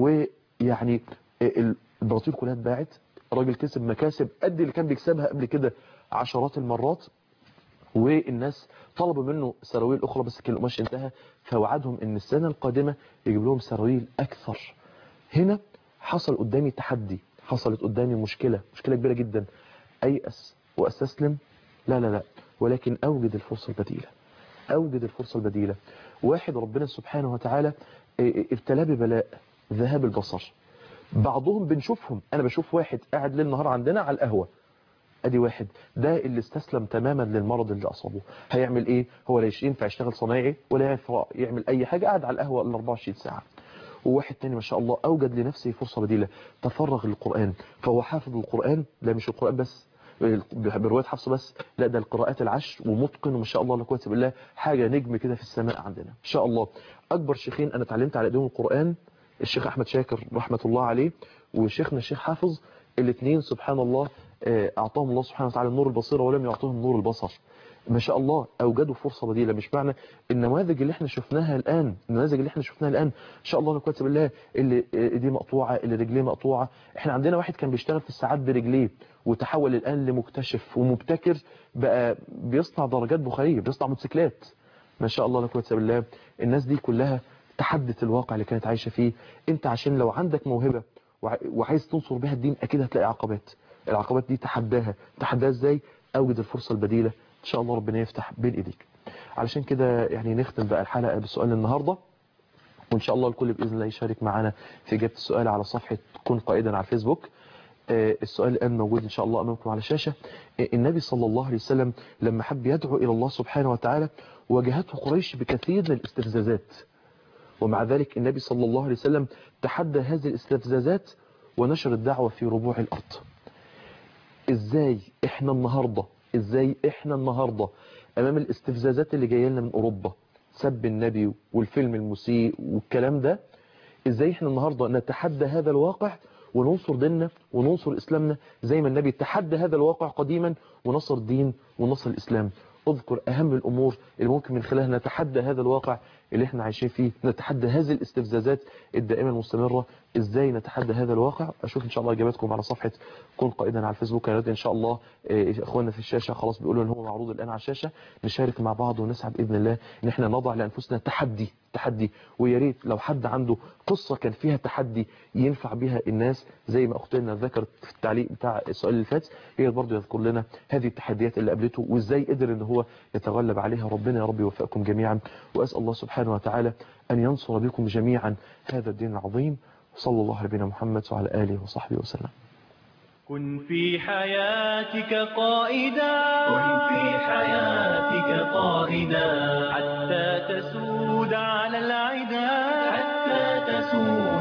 ويعني آه، البناطيل كلها اتباعت الراجل كسب مكاسب قد اللي كان بيكسبها قبل كده عشرات المرات والناس طلبوا منه سراويل اخرى بس كان القماش انتهى فوعدهم ان السنة القادمة يجيب لهم سراويل اكثر هنا حصل قدامي تحدي حصلت قدامي مشكلة مشكلة كبيرة جدا ايأس واستسلم لا لا لا ولكن اوجد الفرصة البديلة اوجد الفرصة البديلة واحد ربنا سبحانه وتعالى اه، ابتلاه ببلاء ذهاب البصر بعضهم بنشوفهم انا بشوف واحد قاعد ليل نهار عندنا على القهوة ادي واحد ده اللي استسلم تماما للمرض اللي اصابه هيعمل ايه هو لا ينفع يشتغل صنايعي ولا ينفع يعمل اي حاجة قاعد على القهوة ال 24 ساعة وواحد تاني ما شاء الله أوجد لنفسه فرصة بديلة تفرغ للقرآن فهو حافظ القرآن لا مش القرآن بس بروايه حفص بس لا ده القراءات العشر ومتقن وما شاء الله لا قوه الا بالله حاجه نجم كده في السماء عندنا ان شاء الله اكبر شيخين انا اتعلمت على ايديهم القران الشيخ احمد شاكر رحمه الله عليه وشيخنا الشيخ حافظ الاثنين سبحان الله آه، اعطاهم الله سبحانه وتعالى نور البصيره ولم يعطوهم نور البصر ما شاء الله اوجدوا فرصه بديله مش معنى النماذج اللي احنا شفناها الان النماذج اللي احنا شفناها الان ان شاء الله لا قوه الا بالله اللي ايديه مقطوعه اللي رجليه مقطوعه احنا عندنا واحد كان بيشتغل في الساعات برجليه وتحول الان لمكتشف ومبتكر بقى بيصنع درجات بخاريه بيصنع موتوسيكلات ما شاء الله لا قوه الا بالله الناس دي كلها تحدت الواقع اللي كانت عايشه فيه انت عشان لو عندك موهبه وع- وعايز تنصر بها الدين اكيد هتلاقي عقبات العقبات دي تحداها تحداها ازاي اوجد الفرصه البديله ان شاء الله ربنا يفتح بين ايديك علشان كده يعني نختم بقى الحلقه بسؤال النهارده وان شاء الله الكل باذن الله يشارك معنا في اجابه السؤال على صفحه كن قائدا على الفيسبوك آه، السؤال الان موجود ان شاء الله امامكم على الشاشه آه، النبي صلى الله عليه وسلم لما حب يدعو الى الله سبحانه وتعالى واجهته قريش بكثير من الاستفزازات ومع ذلك النبي صلى الله عليه وسلم تحدى هذه الاستفزازات ونشر الدعوة في ربوع الأرض ازاي احنا النهاردة ازاي احنا النهاردة امام الاستفزازات اللي جايه لنا من اوروبا سب النبي والفيلم المسيء والكلام ده ازاي احنا النهاردة نتحدى هذا الواقع وننصر ديننا وننصر اسلامنا زي ما النبي تحدى هذا الواقع قديما ونصر الدين ونصر الاسلام اذكر اهم الامور اللي ممكن من خلالها نتحدى هذا الواقع اللي احنا عايشين فيه نتحدى هذه الاستفزازات الدائمه المستمره ازاي نتحدى هذا الواقع اشوف ان شاء الله اجاباتكم على صفحه كن قائدا على الفيسبوك يا ريت ان شاء الله إيه، اخواننا في الشاشه خلاص بيقولوا ان هو معروض الان على الشاشه نشارك مع بعض ونسعى باذن الله ان احنا نضع لانفسنا تحدي تحدي ويا ريت لو حد عنده قصه كان فيها تحدي ينفع بها الناس زي ما اختنا ذكرت في التعليق بتاع السؤال اللي فات هي برضه يذكر لنا هذه التحديات اللي قابلته وازاي قدر ان هو يتغلب عليها ربنا يا رب يوفقكم جميعا واسال الله سبحانه وتعالى ان ينصر بكم جميعا هذا الدين العظيم صلى الله على نبينا محمد وعلى اله وصحبه وسلم كن في حياتك قائدا كن في حياتك قائدا حتى تسود على العدا حتى تسود